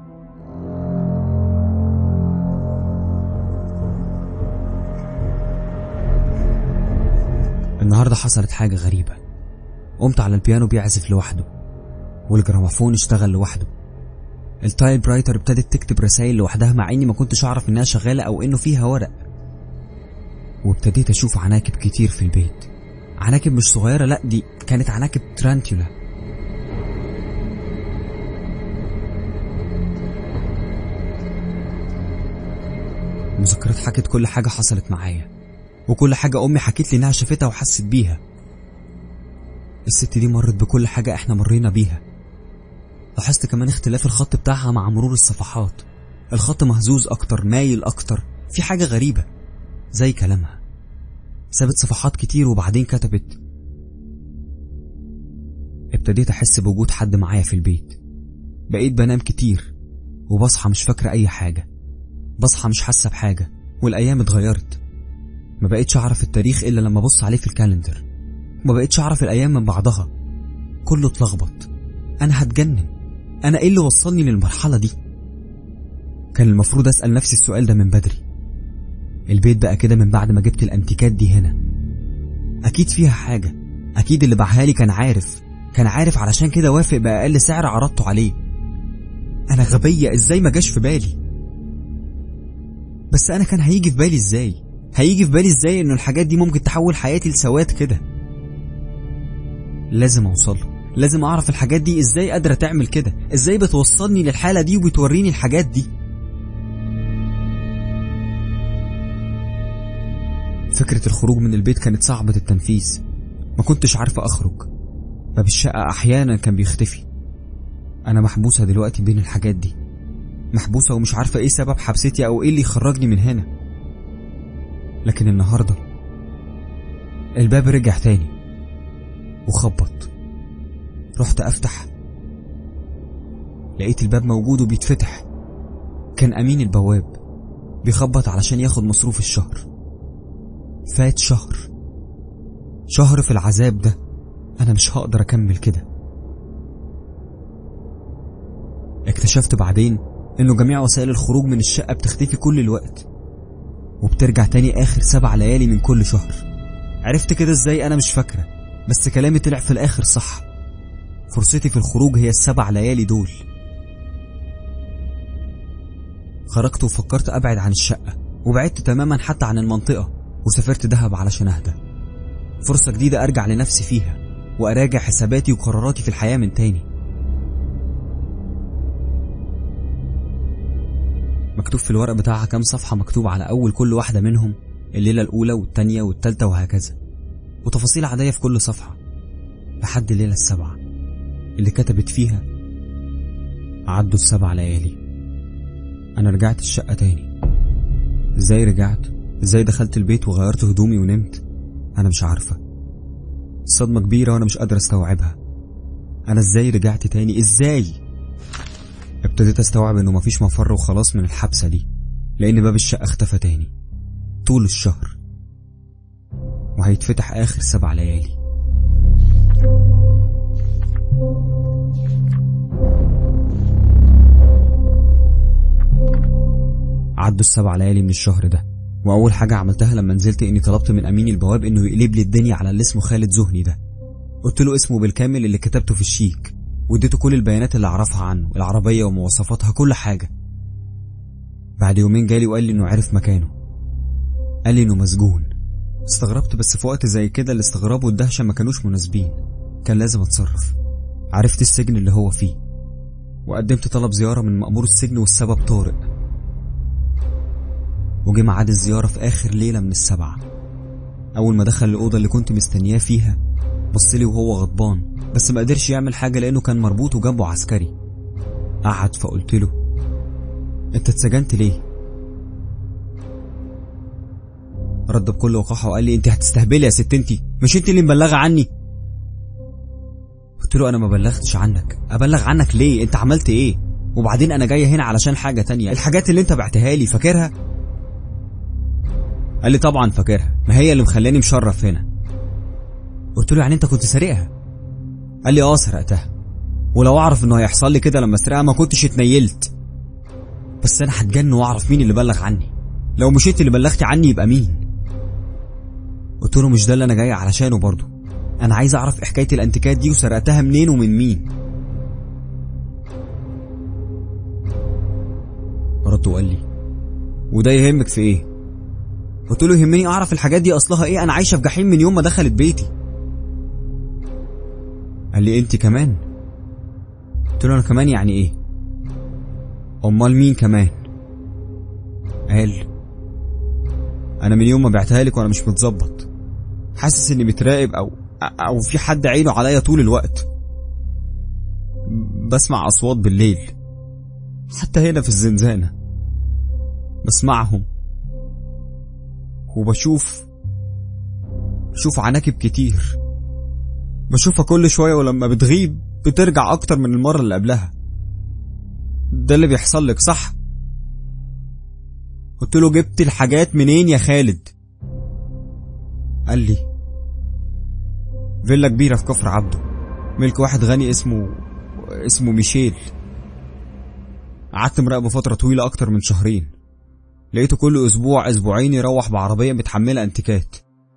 النهاردة حصلت حاجة غريبة قمت على البيانو بيعزف لوحده والجراموفون اشتغل لوحده التايب رايتر ابتدت تكتب رسائل لوحدها مع اني ما كنتش اعرف انها شغالة او انه فيها ورق وابتديت اشوف عناكب كتير في البيت عناكب مش صغيرة لا دي كانت عناكب ترانتيولا مذكرات حكت كل حاجة حصلت معايا وكل حاجة أمي حكت لي إنها شافتها وحست بيها الست دي مرت بكل حاجة إحنا مرينا بيها لاحظت كمان اختلاف الخط بتاعها مع مرور الصفحات الخط مهزوز أكتر مايل أكتر في حاجة غريبة زي كلامها سابت صفحات كتير وبعدين كتبت ابتديت أحس بوجود حد معايا في البيت بقيت بنام كتير وبصحى مش فاكرة أي حاجة بصحى مش حاسة بحاجة والأيام اتغيرت ما بقيتش أعرف التاريخ إلا لما أبص عليه في الكالندر ما بقيتش أعرف الأيام من بعضها كله اتلخبط أنا هتجنن أنا إيه اللي وصلني للمرحلة دي كان المفروض أسأل نفسي السؤال ده من بدري البيت بقى كده من بعد ما جبت الأنتيكات دي هنا أكيد فيها حاجة أكيد اللي باعها لي كان عارف كان عارف علشان كده وافق بأقل سعر عرضته عليه أنا غبية إزاي ما جاش في بالي بس أنا كان هيجي في بالي إزاي هيجي في بالي إزاي إنه الحاجات دي ممكن تحول حياتي لسواد كده لازم أوصل له لازم أعرف الحاجات دي إزاي قادرة تعمل كده إزاي بتوصلني للحالة دي وبتوريني الحاجات دي فكرة الخروج من البيت كانت صعبة التنفيذ ما كنتش عارفة أخرج باب الشقة أحيانا كان بيختفي أنا محبوسة دلوقتي بين الحاجات دي محبوسة ومش عارفة إيه سبب حبستي أو إيه اللي يخرجني من هنا لكن النهاردة الباب رجع تاني وخبط رحت افتح لقيت الباب موجود وبيتفتح كان امين البواب بيخبط علشان ياخد مصروف الشهر فات شهر شهر في العذاب ده انا مش هقدر اكمل كده اكتشفت بعدين انه جميع وسائل الخروج من الشقة بتختفي كل الوقت وبترجع تاني اخر سبع ليالي من كل شهر عرفت كده ازاي انا مش فاكرة بس كلامي طلع في الاخر صح فرصتي في الخروج هي السبع ليالي دول خرجت وفكرت ابعد عن الشقة وبعدت تماما حتى عن المنطقة وسافرت دهب علشان اهدى فرصة جديدة ارجع لنفسي فيها واراجع حساباتي وقراراتي في الحياة من تاني مكتوب في الورق بتاعها كام صفحة مكتوب على أول كل واحدة منهم الليلة الأولى والتانية والتالتة وهكذا وتفاصيل عادية في كل صفحة لحد الليلة السبعة اللي كتبت فيها عدوا السبع ليالي أنا رجعت الشقة تاني إزاي رجعت؟ إزاي دخلت البيت وغيرت هدومي ونمت؟ أنا مش عارفة الصدمة كبيرة وأنا مش قادر أستوعبها أنا إزاي رجعت تاني؟ إزاي؟ ابتديت استوعب انه مفيش مفر وخلاص من الحبسة دي لان باب الشقة اختفى تاني طول الشهر وهيتفتح اخر سبع ليالي عدوا السبع ليالي من الشهر ده واول حاجة عملتها لما نزلت اني طلبت من امين البواب انه يقلب لي الدنيا على اللي اسمه خالد زهني ده قلت له اسمه بالكامل اللي كتبته في الشيك واديته كل البيانات اللي اعرفها عنه العربية ومواصفاتها كل حاجة بعد يومين جالي وقال لي انه عرف مكانه قال لي انه مسجون استغربت بس في وقت زي كده الاستغراب والدهشة ما كانوش مناسبين كان لازم اتصرف عرفت السجن اللي هو فيه وقدمت طلب زيارة من مأمور السجن والسبب طارئ وجه ميعاد الزيارة في آخر ليلة من السبعة أول ما دخل الأوضة اللي كنت مستنياه فيها بصلي وهو غضبان بس ما قدرش يعمل حاجة لأنه كان مربوط وجنبه عسكري قعد فقلت له انت اتسجنت ليه رد بكل وقاحة وقال لي انت هتستهبلي يا ست انتي مش انت اللي مبلغة عني قلت له انا ما بلغتش عنك ابلغ عنك ليه انت عملت ايه وبعدين انا جاي هنا علشان حاجة تانية الحاجات اللي انت بعتها لي فاكرها قال لي طبعا فاكرها ما هي اللي مخلاني مشرف هنا قلت له يعني انت كنت سارقها قال لي اه سرقتها ولو اعرف انه هيحصل لي كده لما اسرقها ما كنتش اتنيلت بس انا هتجن واعرف مين اللي بلغ عني لو مش انت اللي بلغتي عني يبقى مين قلت له مش ده اللي انا جاي علشانه برضه انا عايز اعرف حكايه الانتيكات دي وسرقتها منين ومن مين رد وقال لي وده يهمك في ايه قلت له يهمني اعرف الحاجات دي اصلها ايه انا عايشه في جحيم من يوم ما دخلت بيتي قال لي انت كمان قلت له انا كمان يعني ايه امال مين كمان قال انا من يوم ما بعتها لك وانا مش متظبط حاسس اني متراقب او او في حد عينه عليا طول الوقت بسمع اصوات بالليل حتى هنا في الزنزانه بسمعهم وبشوف بشوف عناكب كتير بشوفها كل شوية ولما بتغيب بترجع أكتر من المرة اللي قبلها ده اللي بيحصل لك صح؟ قلت له جبت الحاجات منين يا خالد؟ قال لي فيلا كبيرة في كفر عبده ملك واحد غني اسمه اسمه ميشيل قعدت مراقبه فترة طويلة أكتر من شهرين لقيته كل أسبوع أسبوعين يروح بعربية متحملة أنتيكات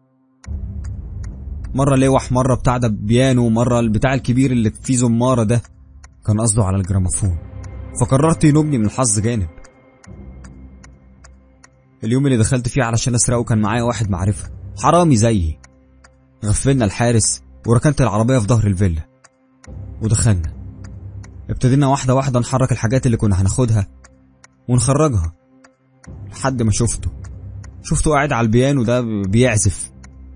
مرة لوح مرة بتاع ده بيانو مرة البتاع الكبير اللي فيه زمارة ده كان قصده على الجراموفون فقررت ينوبني من الحظ جانب اليوم اللي دخلت فيه علشان اسرقه كان معايا واحد معرفة حرامي زيي غفلنا الحارس وركنت العربية في ظهر الفيلا ودخلنا ابتدينا واحدة واحدة نحرك الحاجات اللي كنا هناخدها ونخرجها لحد ما شفته شفته قاعد على البيانو ده بيعزف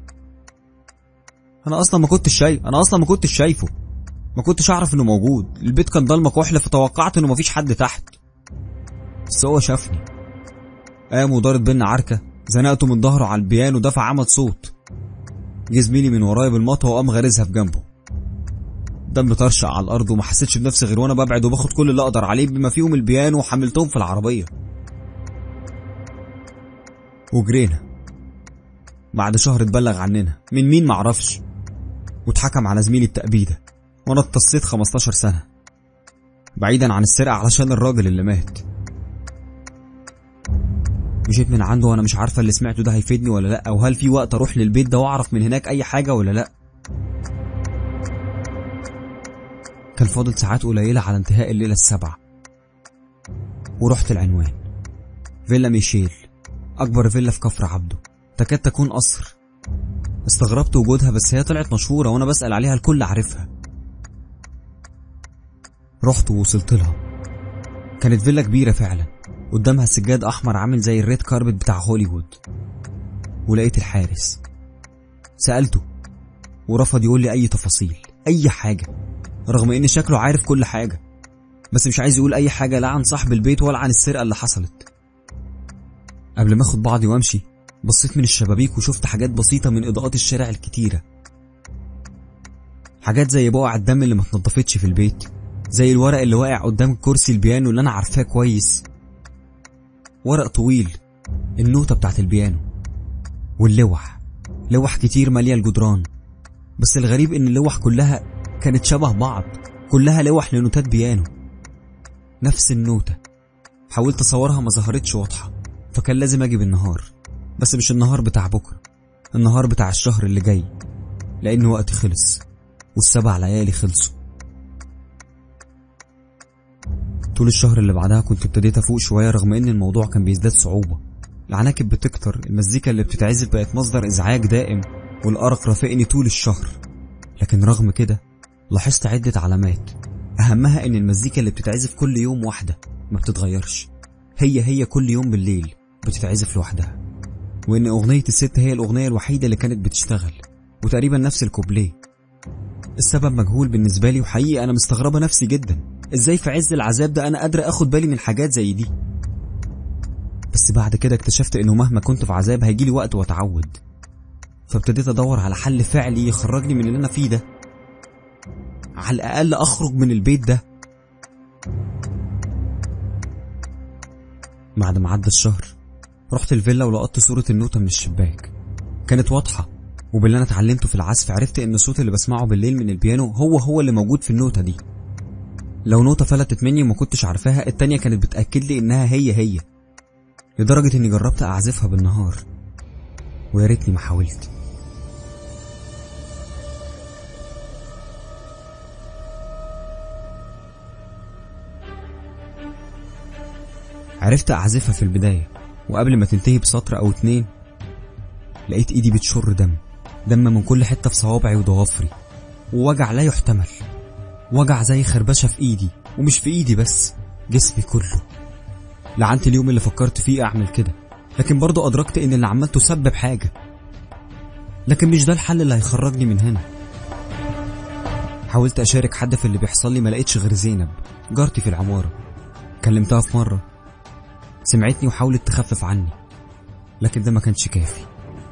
انا اصلا ما كنتش شايف انا اصلا ما كنتش شايفه ما كنتش اعرف انه موجود البيت كان ضلمه كحل فتوقعت انه مفيش حد تحت بس هو شافني قام ودارت بينا عركه زنقته من ظهره على البيانو دفع عمل صوت جه زميلي من ورايا بالمطوه وقام غارزها في جنبه دم طرشق على الارض وما حسيتش بنفسي غير وانا ببعد وباخد كل اللي اقدر عليه بما فيهم البيانو وحملتهم في العربيه وجرينا بعد شهر اتبلغ عننا من مين معرفش واتحكم على زميلي التأبيدة وانا اتصيت 15 سنة بعيدا عن السرقة علشان الراجل اللي مات مشيت من عنده وانا مش عارفة اللي سمعته ده هيفيدني ولا لا او هل في وقت اروح للبيت ده واعرف من هناك اي حاجة ولا لا كان فاضل ساعات قليلة على انتهاء الليلة السابعة ورحت العنوان فيلا ميشيل أكبر فيلا في كفر عبده تكاد تكون قصر استغربت وجودها بس هي طلعت مشهورة وأنا بسأل عليها الكل عارفها رحت ووصلت لها كانت فيلا كبيرة فعلا قدامها سجاد أحمر عامل زي الريد كاربت بتاع هوليوود ولقيت الحارس سألته ورفض يقول لي أي تفاصيل أي حاجة رغم إن شكله عارف كل حاجة بس مش عايز يقول أي حاجة لا عن صاحب البيت ولا عن السرقة اللي حصلت قبل ما اخد بعضي وامشي بصيت من الشبابيك وشفت حاجات بسيطة من إضاءات الشارع الكتيرة حاجات زي بقع الدم اللي ما اتنضفتش في البيت زي الورق اللي واقع قدام كرسي البيانو اللي أنا عارفاه كويس ورق طويل النوتة بتاعت البيانو واللوح لوح كتير مالية الجدران بس الغريب إن اللوح كلها كانت شبه بعض كلها لوح لنوتات بيانو نفس النوتة حاولت أصورها ما ظهرتش واضحة فكان لازم أجي بالنهار بس مش النهار بتاع بكرة النهار بتاع الشهر اللي جاي لأن وقتي خلص والسبع ليالي خلصوا طول الشهر اللي بعدها كنت ابتديت أفوق شوية رغم إن الموضوع كان بيزداد صعوبة العناكب بتكتر المزيكا اللي بتتعزف بقت مصدر إزعاج دائم والأرق رافقني طول الشهر لكن رغم كده لاحظت عدة علامات أهمها إن المزيكا اللي بتتعزف كل يوم واحدة ما بتتغيرش هي هي كل يوم بالليل بتتعزف لوحدها وإن أغنية الست هي الأغنية الوحيدة اللي كانت بتشتغل وتقريبا نفس الكوبليه السبب مجهول بالنسبة لي وحقيقي أنا مستغربة نفسي جدا إزاي في عز العذاب ده أنا قادرة أخد بالي من حاجات زي دي بس بعد كده اكتشفت إنه مهما كنت في عذاب هيجيلي وقت وأتعود فابتديت أدور على حل فعلي يخرجني من اللي أنا فيه ده على الأقل أخرج من البيت ده بعد ما عدى الشهر رحت الفيلا ولقطت صورة النوتة من الشباك كانت واضحة وباللي أنا اتعلمته في العزف عرفت إن الصوت اللي بسمعه بالليل من البيانو هو هو اللي موجود في النوتة دي لو نوتة فلتت مني وما كنتش عارفاها التانية كانت بتأكد لي إنها هي هي لدرجة إني جربت أعزفها بالنهار ويا ريتني ما حاولت عرفت أعزفها في البداية وقبل ما تنتهي بسطر أو اتنين لقيت إيدي بتشر دم دم من كل حتة في صوابعي وضوافري ووجع لا يحتمل وجع زي خربشة في إيدي ومش في إيدي بس جسمي كله لعنت اليوم اللي فكرت فيه أعمل كده لكن برضه أدركت إن اللي عملته سبب حاجة لكن مش ده الحل اللي هيخرجني من هنا حاولت أشارك حد في اللي بيحصل لي ما لقيتش غير زينب جارتي في العمارة كلمتها في مرة سمعتني وحاولت تخفف عني لكن ده ما كانش كافي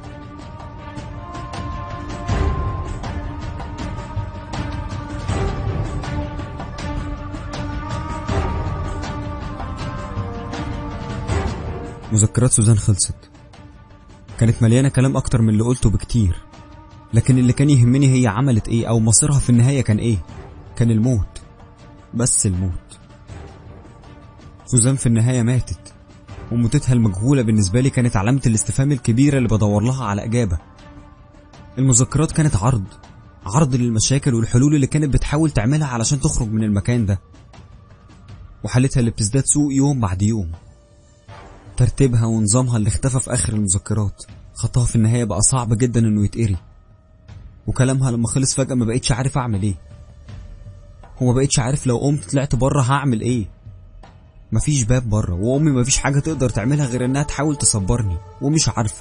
مذكرات سوزان خلصت كانت مليانة كلام أكتر من اللي قلته بكتير لكن اللي كان يهمني هي عملت إيه أو مصيرها في النهاية كان إيه كان الموت بس الموت سوزان في النهاية ماتت وموتتها المجهولة بالنسبة لي كانت علامة الاستفهام الكبيرة اللي بدور لها على إجابة المذكرات كانت عرض عرض للمشاكل والحلول اللي كانت بتحاول تعملها علشان تخرج من المكان ده وحالتها اللي بتزداد سوء يوم بعد يوم ترتيبها ونظامها اللي اختفى في آخر المذكرات خطها في النهاية بقى صعب جدا انه يتقري وكلامها لما خلص فجأة ما بقيتش عارف اعمل ايه وما بقيتش عارف لو قمت طلعت بره هعمل ايه مفيش باب بره وامي مفيش حاجة تقدر تعملها غير انها تحاول تصبرني ومش عارفة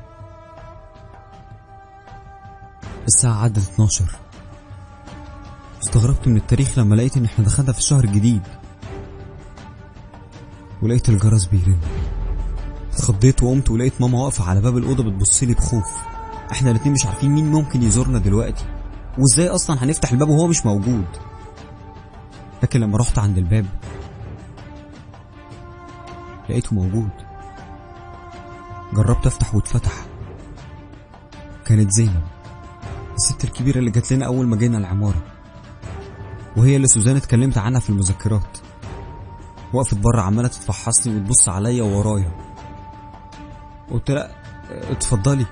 الساعة عدت 12 استغربت من التاريخ لما لقيت ان احنا دخلنا في الشهر الجديد ولقيت الجرس بيرن اتخضيت وقمت ولقيت ماما واقفة على باب الأوضة بتبصلي بخوف احنا الاتنين مش عارفين مين ممكن يزورنا دلوقتي وازاي اصلا هنفتح الباب وهو مش موجود لكن لما رحت عند الباب لقيته موجود جربت افتح واتفتح كانت زينب الست الكبيرة اللي جات لنا أول ما جينا العمارة وهي اللي سوزان اتكلمت عنها في المذكرات وقفت بره عمالة تتفحصني وتبص عليا وورايا قلت لها اتفضلي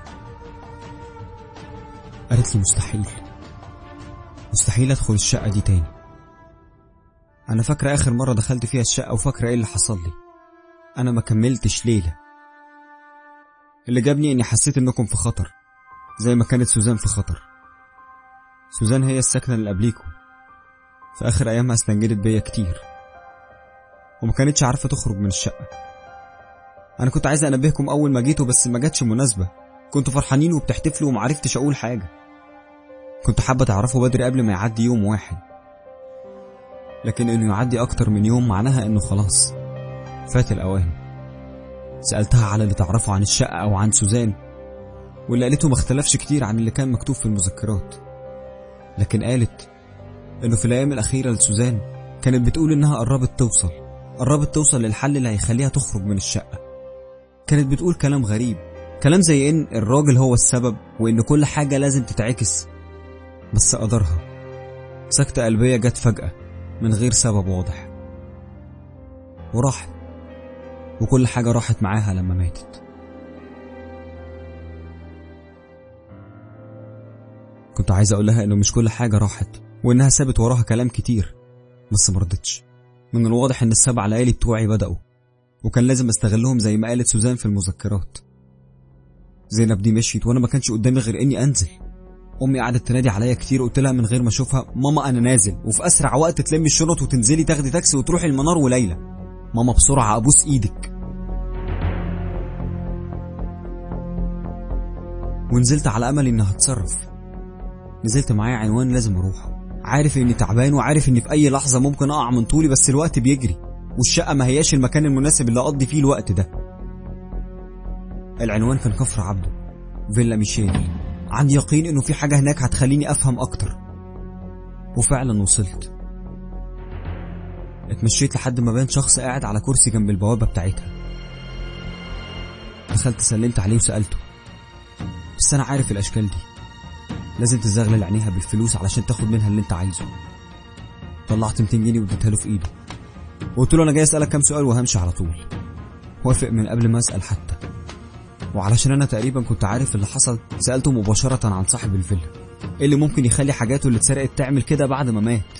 قالت لي مستحيل مستحيل ادخل الشقة دي تاني انا فاكرة اخر مرة دخلت فيها الشقة وفاكرة ايه اللي حصل لي انا ما كملتش ليلة اللي جابني اني حسيت انكم في خطر زي ما كانت سوزان في خطر سوزان هي الساكنة اللي قبليكم في اخر ايامها استنجدت بيا كتير وما كانتش عارفة تخرج من الشقة انا كنت عايز انبهكم اول ما جيتوا بس ما جاتش مناسبة كنتوا فرحانين وبتحتفلوا ومعرفتش اقول حاجة كنت حابة تعرفوا بدري قبل ما يعدي يوم واحد لكن انه يعدي اكتر من يوم معناها انه خلاص فات الاوان سألتها على اللي تعرفه عن الشقة او عن سوزان واللي قالته ما اختلفش كتير عن اللي كان مكتوب في المذكرات لكن قالت انه في الايام الاخيرة لسوزان كانت بتقول انها قربت توصل قربت توصل للحل اللي هيخليها تخرج من الشقة كانت بتقول كلام غريب كلام زي ان الراجل هو السبب وان كل حاجة لازم تتعكس بس قدرها سكتة قلبية جت فجأة من غير سبب واضح وراحت وكل حاجة راحت معاها لما ماتت كنت عايز اقول لها انه مش كل حاجة راحت وانها سابت وراها كلام كتير بس مرضتش من الواضح ان السبع ليالي بتوعي بدأوا وكان لازم استغلهم زي ما قالت سوزان في المذكرات زينب دي مشيت وانا ما كانش قدامي غير اني انزل امي قعدت تنادي عليا كتير قلت لها من غير ما اشوفها ماما انا نازل وفي اسرع وقت تلمي الشنط وتنزلي تاخدي تاكسي وتروحي المنار وليلى ماما بسرعه ابوس ايدك ونزلت على امل اني هتصرف نزلت معايا عنوان لازم اروحه عارف اني تعبان وعارف اني في اي لحظه ممكن اقع من طولي بس الوقت بيجري والشقه ما هياش المكان المناسب اللي اقضي فيه الوقت ده العنوان كان كفر عبده فيلا ميشيل عندي يقين انه في حاجه هناك هتخليني افهم اكتر وفعلا وصلت اتمشيت لحد ما بان شخص قاعد على كرسي جنب البوابه بتاعتها دخلت سلمت عليه وسالته بس انا عارف الاشكال دي لازم تزغلل عينيها بالفلوس علشان تاخد منها اللي انت عايزه طلعت 200 جنيه واديتها له في ايده وقلت له انا جاي اسالك كام سؤال وهمشي على طول وافق من قبل ما اسال حتى وعلشان انا تقريبا كنت عارف اللي حصل سالته مباشره عن صاحب الفيلا ايه اللي ممكن يخلي حاجاته اللي اتسرقت تعمل كده بعد ما مات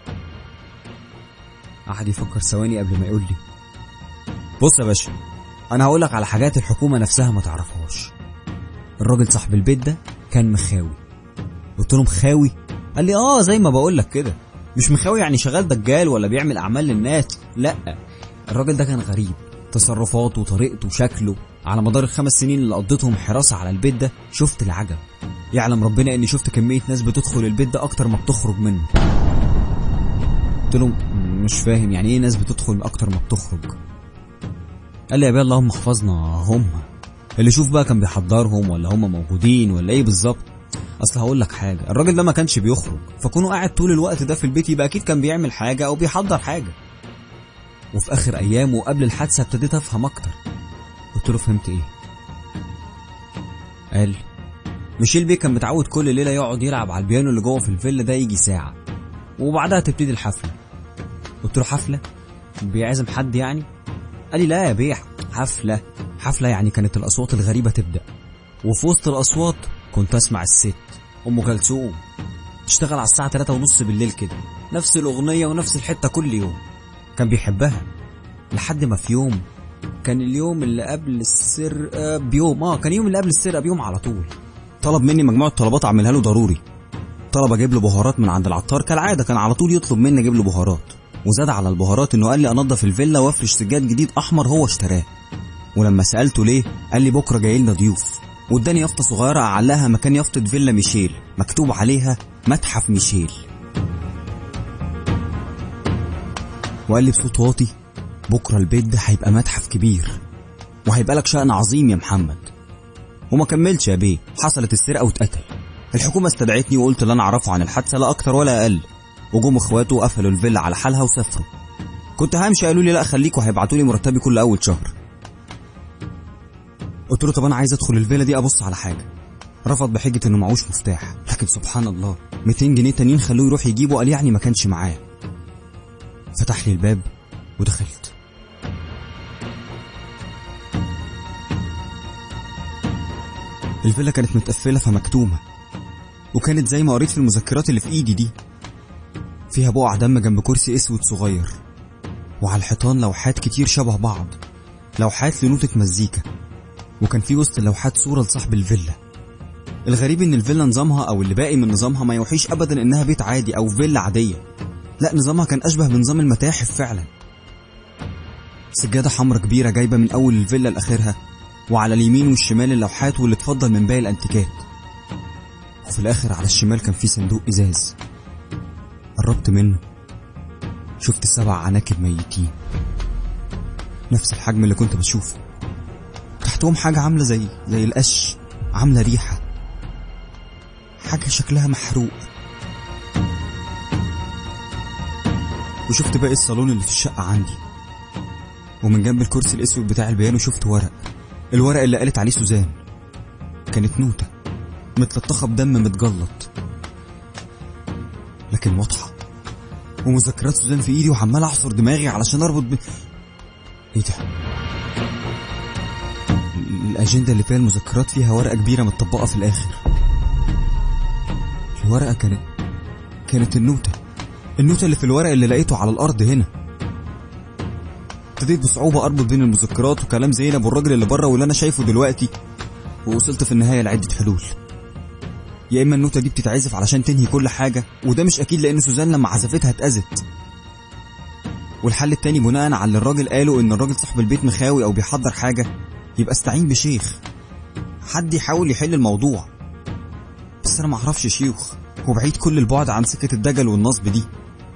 قعد يفكر ثواني قبل ما يقول لي بص يا باشا انا هقول لك على حاجات الحكومه نفسها ما تعرفهاش الراجل صاحب البيت ده كان مخاوي قلت له مخاوي قال لي اه زي ما بقول لك كده مش مخاوي يعني شغال دجال ولا بيعمل اعمال للناس لا الراجل ده كان غريب تصرفاته وطريقته وشكله على مدار الخمس سنين اللي قضيتهم حراسة على البيت ده شفت العجب يعلم ربنا اني شفت كمية ناس بتدخل البيت ده اكتر ما بتخرج منه قلت له مش فاهم يعني ايه ناس بتدخل اكتر ما بتخرج قال لي يا بيه اللهم احفظنا هم اللي شوف بقى كان بيحضرهم ولا هم موجودين ولا ايه بالظبط اصل هقول لك حاجه الراجل ده ما كانش بيخرج فكونه قاعد طول الوقت ده في البيت يبقى اكيد كان بيعمل حاجه او بيحضر حاجه وفي اخر ايامه وقبل الحادثه ابتديت افهم اكتر قلت له فهمت ايه قال ميشيل بيه كان متعود كل ليله يقعد يلعب على البيانو اللي جوه في الفيلا ده يجي ساعه وبعدها تبتدي الحفله قلت له حفله بيعزم حد يعني قال لي لا يا بيه حفله حفله يعني كانت الاصوات الغريبه تبدا وفي وسط الاصوات كنت اسمع الست ام كلثوم تشتغل على الساعه 3 ونص بالليل كده نفس الاغنيه ونفس الحته كل يوم كان بيحبها لحد ما في يوم كان اليوم اللي قبل السرقه بيوم اه كان يوم اللي قبل السرقه بيوم على طول طلب مني مجموعه طلبات اعملها له ضروري طلب اجيب له بهارات من عند العطار كالعاده كان على طول يطلب مني اجيب له بهارات وزاد على البهارات انه قال لي انضف الفيلا وافرش سجاد جديد احمر هو اشتراه ولما سالته ليه قال لي بكره جاي لنا ضيوف واداني يافطه صغيره اعلقها مكان يافطه فيلا ميشيل مكتوب عليها متحف ميشيل وقال لي بصوت واطي بكره البيت ده هيبقى متحف كبير وهيبقى لك شأن عظيم يا محمد وما كملش يا بيه حصلت السرقه واتقتل الحكومة استدعتني وقلت اللي أنا أعرفه عن الحادثة لا أكتر ولا أقل وجم إخواته وقفلوا الفيلا على حالها وسافروا كنت همشي قالوا لي لا خليكوا هيبعتوا لي مرتبي كل أول شهر قلت له طب أنا عايز أدخل الفيلا دي أبص على حاجة رفض بحجة إنه معهوش مفتاح لكن سبحان الله 200 جنيه تانيين خلوه يروح يجيبه قال يعني ما كانش معاه فتح لي الباب ودخلت الفيلا كانت متقفلة فمكتومة وكانت زي ما قريت في المذكرات اللي في ايدي دي فيها بقع دم جنب كرسي اسود صغير وعلى الحيطان لوحات كتير شبه بعض لوحات لنوتة مزيكا وكان في وسط اللوحات صورة لصاحب الفيلا الغريب ان الفيلا نظامها او اللي باقي من نظامها ما يوحيش ابدا انها بيت عادي او فيلا عادية لا نظامها كان اشبه بنظام المتاحف فعلا سجادة حمرا كبيرة جايبة من اول الفيلا لاخرها وعلى اليمين والشمال اللوحات واللي اتفضل من باقي الانتيكات وفي الاخر على الشمال كان في صندوق ازاز قربت منه شفت سبع عناكب ميتين نفس الحجم اللي كنت بشوفه تحتهم حاجة عاملة زي زي القش عاملة ريحة حاجة شكلها محروق وشفت باقي الصالون اللي في الشقة عندي ومن جنب الكرسي الأسود بتاع البيانو شفت ورق الورق اللي قالت عليه سوزان كانت نوتة متلطخة بدم متجلط لكن واضحة ومذكرات سوزان في ايدي وعمال اعصر دماغي علشان اربط ب... ايه ده؟ ال- الاجندة اللي فيها المذكرات فيها ورقة كبيرة متطبقة في الاخر الورقة كانت كانت النوتة النوتة اللي في الورق اللي لقيته على الارض هنا ابتديت بصعوبة اربط بين المذكرات وكلام زينب والراجل اللي بره واللي انا شايفه دلوقتي ووصلت في النهاية لعدة حلول يا اما النوتة دي بتتعزف علشان تنهي كل حاجة وده مش اكيد لان سوزان لما عزفتها اتأذت والحل التاني بناء على اللي الراجل قاله ان الراجل صاحب البيت مخاوي او بيحضر حاجة يبقى استعين بشيخ حد يحاول يحل الموضوع بس انا معرفش شيوخ وبعيد كل البعد عن سكة الدجل والنصب دي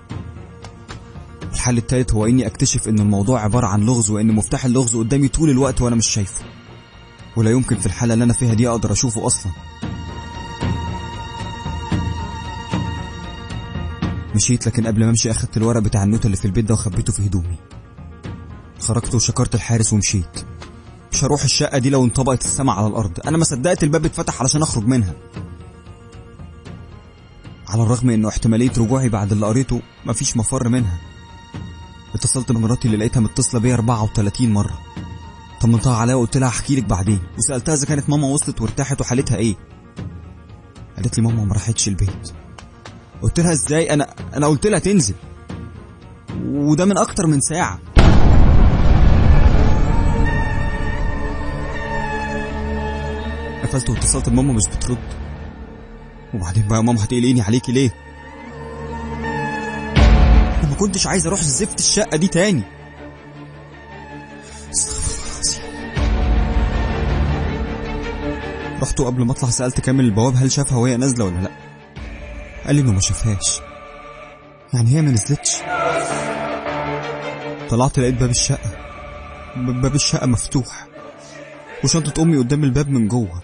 الحل التالت هو اني اكتشف ان الموضوع عبارة عن لغز وان مفتاح اللغز قدامي طول الوقت وانا مش شايفه ولا يمكن في الحالة اللي انا فيها دي اقدر اشوفه اصلا مشيت لكن قبل ما امشي اخدت الورق بتاع النوتة اللي في البيت ده وخبيته في هدومي خرجت وشكرت الحارس ومشيت مش هروح الشقة دي لو انطبقت السما على الأرض أنا ما صدقت الباب اتفتح علشان أخرج منها على الرغم إنه احتمالية رجوعي بعد اللي قريته مفيش مفر منها اتصلت بمراتي اللي لقيتها متصلة بيا 34 مرة طمنتها عليا وقلت لها احكي لك بعدين وسألتها إذا كانت ماما وصلت وارتاحت وحالتها إيه قالت لي ماما ما راحتش البيت قلت لها ازاي انا انا قلت لها تنزل وده من اكتر من ساعه قفلت واتصلت بماما مش بترد وبعدين بقى ماما هتقلقني عليكي ليه وما كنتش عايز اروح زفت الشقه دي تاني استغفر الله العظيم. رحت قبل ما اطلع سالت كامل البواب هل شافها وهي نازله ولا لا قال لي انه ما شافهاش يعني هي ما نزلتش طلعت لقيت باب الشقة ب- باب الشقة مفتوح وشنطة أمي قدام الباب من جوه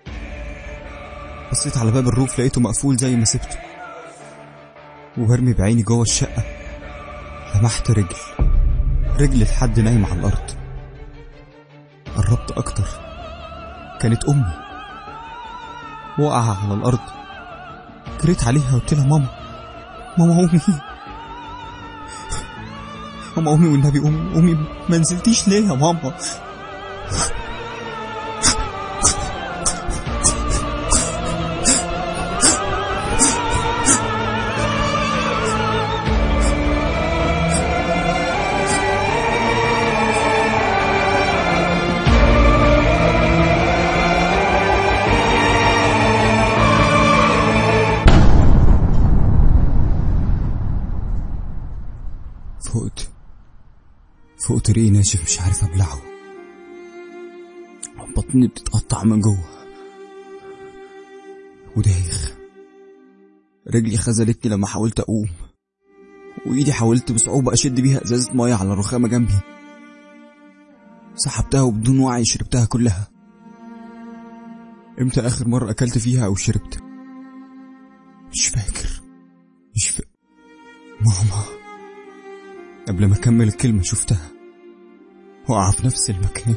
بصيت على باب الروف لقيته مقفول زي ما سبته وبرمي بعيني جوه الشقة لمحت رجل رجل لحد نايم على الأرض قربت أكتر كانت أمي وقع على الأرض جريت عليها قلت لها ماما ماما أمي ماما أمي والنبي أمي أمي ما نزلتيش ليه يا ماما فقت فقت ريقي ناشف مش عارف ابلعه بطني بتتقطع من جوه ودايخ رجلي خذلتني لما حاولت اقوم وايدي حاولت بصعوبة اشد بيها ازازة مية على الرخامة جنبي سحبتها وبدون وعي شربتها كلها امتى اخر مرة اكلت فيها او شربت مش فاكر مش فاكر ماما قبل ما أكمل الكلمة شفتها وقع في نفس المكان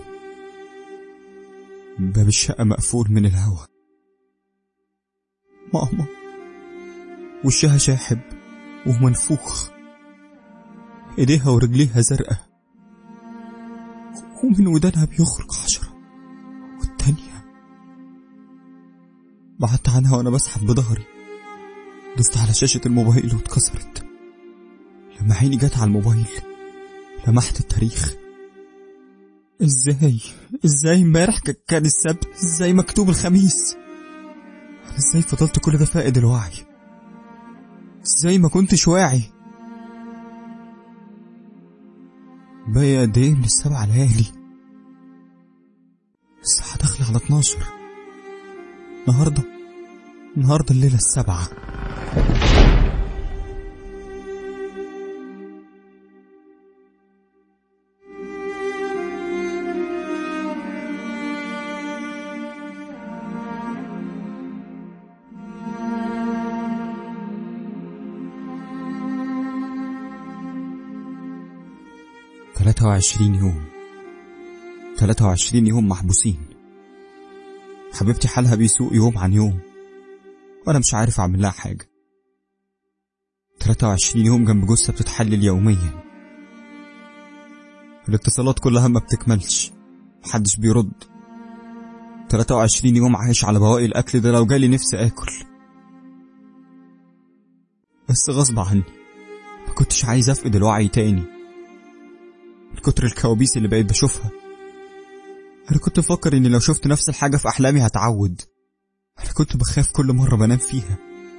باب الشقة مقفول من الهوا ماما وشها شاحب ومنفوخ ايديها ورجليها زرقاء ومن ودانها بيخرج حشرة والتانية بعدت عنها وانا بسحب بظهري دست على شاشة الموبايل واتكسرت لما عيني جت على الموبايل لمحت التاريخ ازاي ازاي امبارح ك- كان السبت ازاي مكتوب الخميس انا ازاي فضلت كل ده فاقد الوعي ازاي ما كنتش واعي باقي قد ايه من السبع ليالي الساعة داخلة على 12 النهاردة النهاردة الليلة السابعة تلاتة وعشرين يوم تلاتة وعشرين يوم محبوسين حبيبتي حالها بيسوء يوم عن يوم وأنا مش عارف أعمل لها حاجة تلاتة وعشرين يوم جنب جثة بتتحلل يوميا الاتصالات كلها ما بتكملش محدش بيرد تلاتة وعشرين يوم عايش على بواقي الأكل ده لو جالي نفسي آكل بس غصب عني ما كنتش عايز أفقد الوعي تاني من كتر الكوابيس اللي بقيت بشوفها أنا كنت بفكر إني لو شفت نفس الحاجة في أحلامي هتعود أنا كنت بخاف كل مرة بنام فيها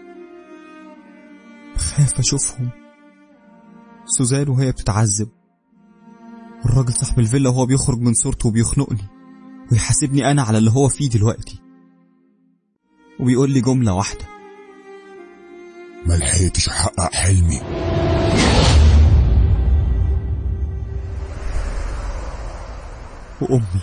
بخاف أشوفهم سوزان وهي بتتعذب والراجل صاحب الفيلا وهو بيخرج من صورته وبيخنقني ويحاسبني أنا على اللي هو فيه دلوقتي وبيقول لي جملة واحدة ما لحقتش احقق حلمي وأمي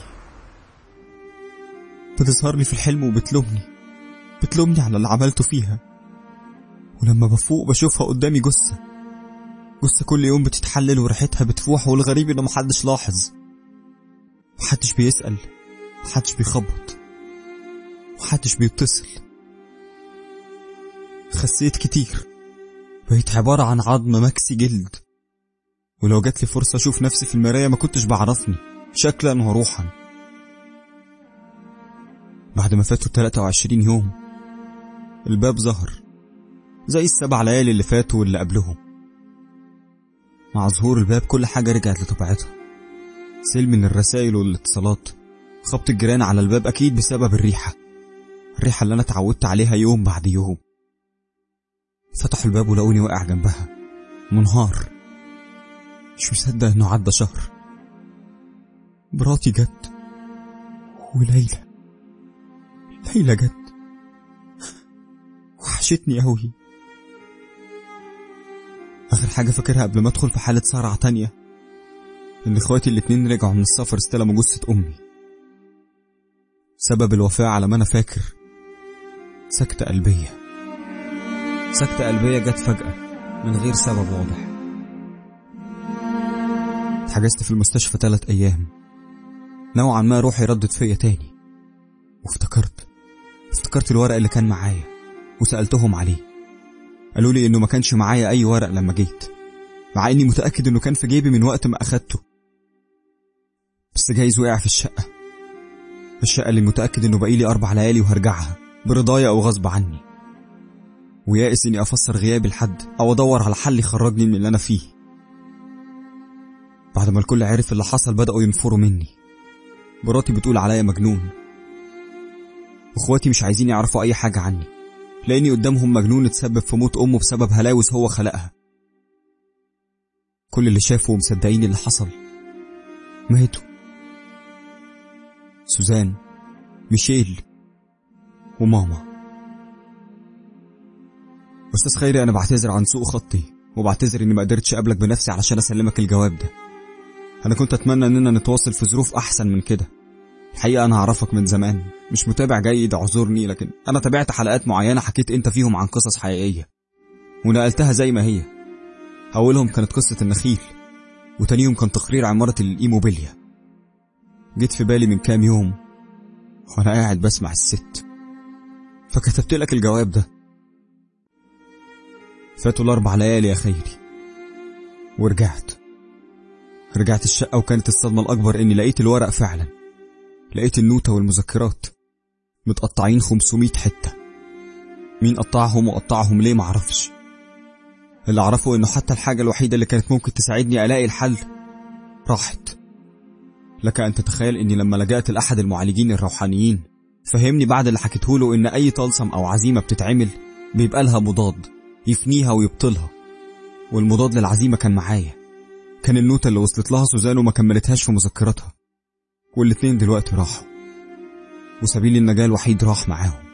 بتظهر لي في الحلم وبتلومني بتلومني على اللي عملته فيها ولما بفوق بشوفها قدامي جثة جثة كل يوم بتتحلل وريحتها بتفوح والغريب إنه محدش لاحظ محدش بيسأل محدش بيخبط محدش بيتصل خسيت كتير بقيت عبارة عن عظم مكسي جلد ولو جات لي فرصة أشوف نفسي في المراية ما كنتش بعرفني شكلا وروحا بعد ما فاتوا 23 يوم الباب ظهر زي السبع ليالي اللي فاتوا واللي قبلهم مع ظهور الباب كل حاجة رجعت لطبيعتها سيل من الرسائل والاتصالات خبط الجيران على الباب أكيد بسبب الريحة الريحة اللي أنا اتعودت عليها يوم بعد يوم فتحوا الباب ولقوني واقع جنبها منهار مش مصدق إنه عدى شهر مراتي جت وليلى ليلى جت وحشتني أوي آخر حاجة فاكرها قبل ما أدخل في حالة صرع تانية إن إخواتي الاتنين رجعوا من السفر استلموا جثة أمي سبب الوفاة على ما أنا فاكر سكتة قلبية سكتة قلبية جت فجأة من غير سبب واضح اتحجزت في المستشفى تلات أيام نوعا ما روحي ردت فيا تاني وافتكرت افتكرت الورق اللي كان معايا وسألتهم عليه قالوا لي انه ما كانش معايا اي ورق لما جيت مع اني متأكد انه كان في جيبي من وقت ما اخدته بس جايز وقع في الشقة الشقة اللي متأكد انه بقيلي اربع ليالي وهرجعها برضايا او غصب عني ويائس اني افسر غيابي لحد او ادور على حل يخرجني من اللي انا فيه بعد ما الكل عرف اللي حصل بدأوا ينفروا مني مراتي بتقول عليا مجنون واخواتي مش عايزين يعرفوا اي حاجة عني لاني قدامهم مجنون اتسبب في موت امه بسبب هلاوس هو خلقها كل اللي شافوا ومصدقين اللي حصل ماتوا سوزان ميشيل وماما استاذ خيري انا بعتذر عن سوء خطي وبعتذر اني ما قدرتش اقابلك بنفسي علشان اسلمك الجواب ده انا كنت اتمنى اننا نتواصل في ظروف احسن من كده الحقيقة أنا أعرفك من زمان مش متابع جيد اعذرني لكن أنا تابعت حلقات معينة حكيت أنت فيهم عن قصص حقيقية ونقلتها زي ما هي أولهم كانت قصة النخيل وتانيهم كان تقرير عمارة الإيموبيليا جيت في بالي من كام يوم وأنا قاعد بسمع الست فكتبت لك الجواب ده فاتوا الأربع ليالي يا خيري ورجعت رجعت الشقة وكانت الصدمة الأكبر إني لقيت الورق فعلا لقيت النوتة والمذكرات متقطعين 500 حتة مين قطعهم وقطعهم ليه معرفش اللي أعرفه إنه حتى الحاجة الوحيدة اللي كانت ممكن تساعدني ألاقي الحل راحت لك أن تتخيل إني لما لجأت لأحد المعالجين الروحانيين فهمني بعد اللي حكيته له إن أي طلسم أو عزيمة بتتعمل بيبقى لها مضاد يفنيها ويبطلها والمضاد للعزيمة كان معايا كان النوتة اللي وصلت لها سوزان وما كملتهاش في مذكراتها والاتنين دلوقتي راحوا وسبيل النجاة الوحيد راح معاهم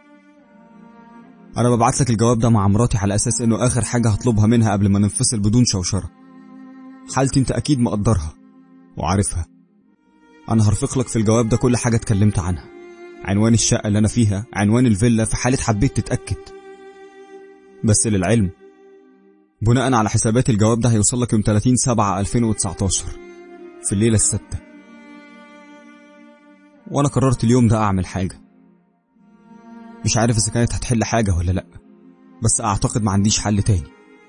أنا ببعت لك الجواب ده مع مراتي على أساس إنه آخر حاجة هطلبها منها قبل ما ننفصل بدون شوشرة حالتي أنت أكيد مقدرها وعارفها أنا هرفق لك في الجواب ده كل حاجة اتكلمت عنها عنوان الشقة اللي أنا فيها عنوان الفيلا في حالة حبيت تتأكد بس للعلم بناء على حسابات الجواب ده هيوصل لك يوم 30 7 2019 في الليلة الستة وأنا قررت اليوم ده أعمل حاجة مش عارف إذا كانت هتحل حاجة ولا لأ بس أعتقد ما عنديش حل تاني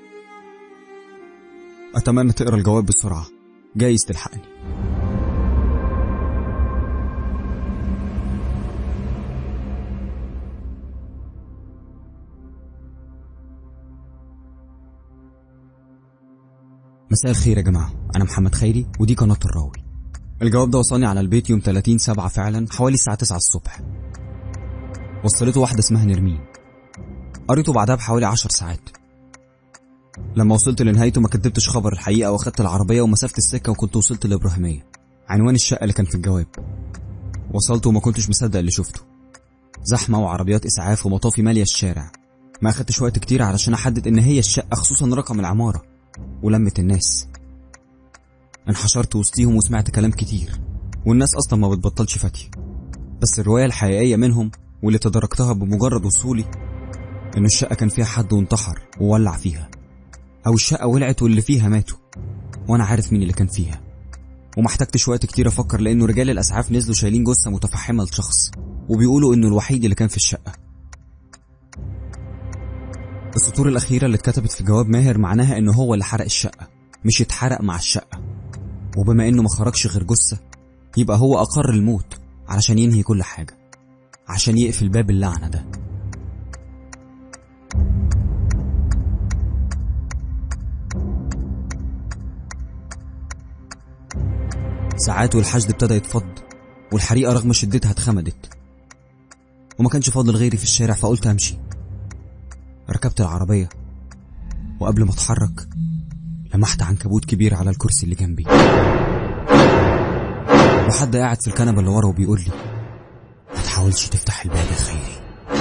أتمنى تقرا الجواب بسرعة جايز تلحقني مساء الخير يا جماعة أنا محمد خيري ودي قناة الراوي الجواب ده وصلني على البيت يوم 30 سبعة فعلا حوالي الساعة 9 الصبح وصلته واحدة اسمها نرمين قريته بعدها بحوالي 10 ساعات لما وصلت لنهايته ما كدبتش خبر الحقيقة واخدت العربية ومسافة السكة وكنت وصلت لإبراهيمية عنوان الشقة اللي كان في الجواب وصلت وما كنتش مصدق اللي شفته زحمة وعربيات إسعاف ومطافي مالية الشارع ما أخدتش وقت كتير علشان أحدد إن هي الشقة خصوصا رقم العمارة ولمة الناس انحشرت وسطيهم وسمعت كلام كتير والناس أصلا ما بتبطلش فتي بس الرواية الحقيقية منهم واللي تدركتها بمجرد وصولي إن الشقة كان فيها حد وانتحر وولع فيها أو الشقة ولعت واللي فيها ماتوا وأنا عارف مين اللي كان فيها وما احتجتش وقت كتير أفكر لأنه رجال الأسعاف نزلوا شايلين جثة متفحمة لشخص وبيقولوا إنه الوحيد اللي كان في الشقة السطور الأخيرة اللي اتكتبت في جواب ماهر معناها إنه هو اللي حرق الشقة مش اتحرق مع الشقة وبما إنه ما خرجش غير جثة يبقى هو أقر الموت علشان ينهي كل حاجة عشان يقفل باب اللعنة ده ساعات والحشد ابتدى يتفض والحريقة رغم شدتها اتخمدت وما كانش فاضل غيري في الشارع فقلت امشي ركبت العربية وقبل ما اتحرك لمحت عنكبوت كبير على الكرسي اللي جنبي وحد قاعد في الكنبة اللي ورا وبيقول لي ما تحاولش تفتح الباب يا خيري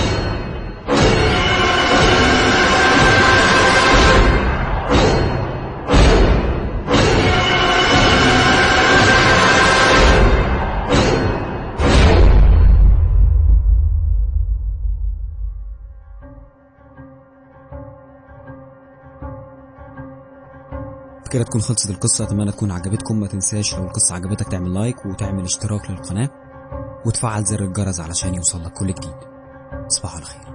كده تكون خلصت القصة أتمنى تكون عجبتكم ما تنساش لو القصة عجبتك تعمل لايك وتعمل اشتراك للقناة وتفعل زر الجرس علشان يوصلك كل جديد تصبحوا على خير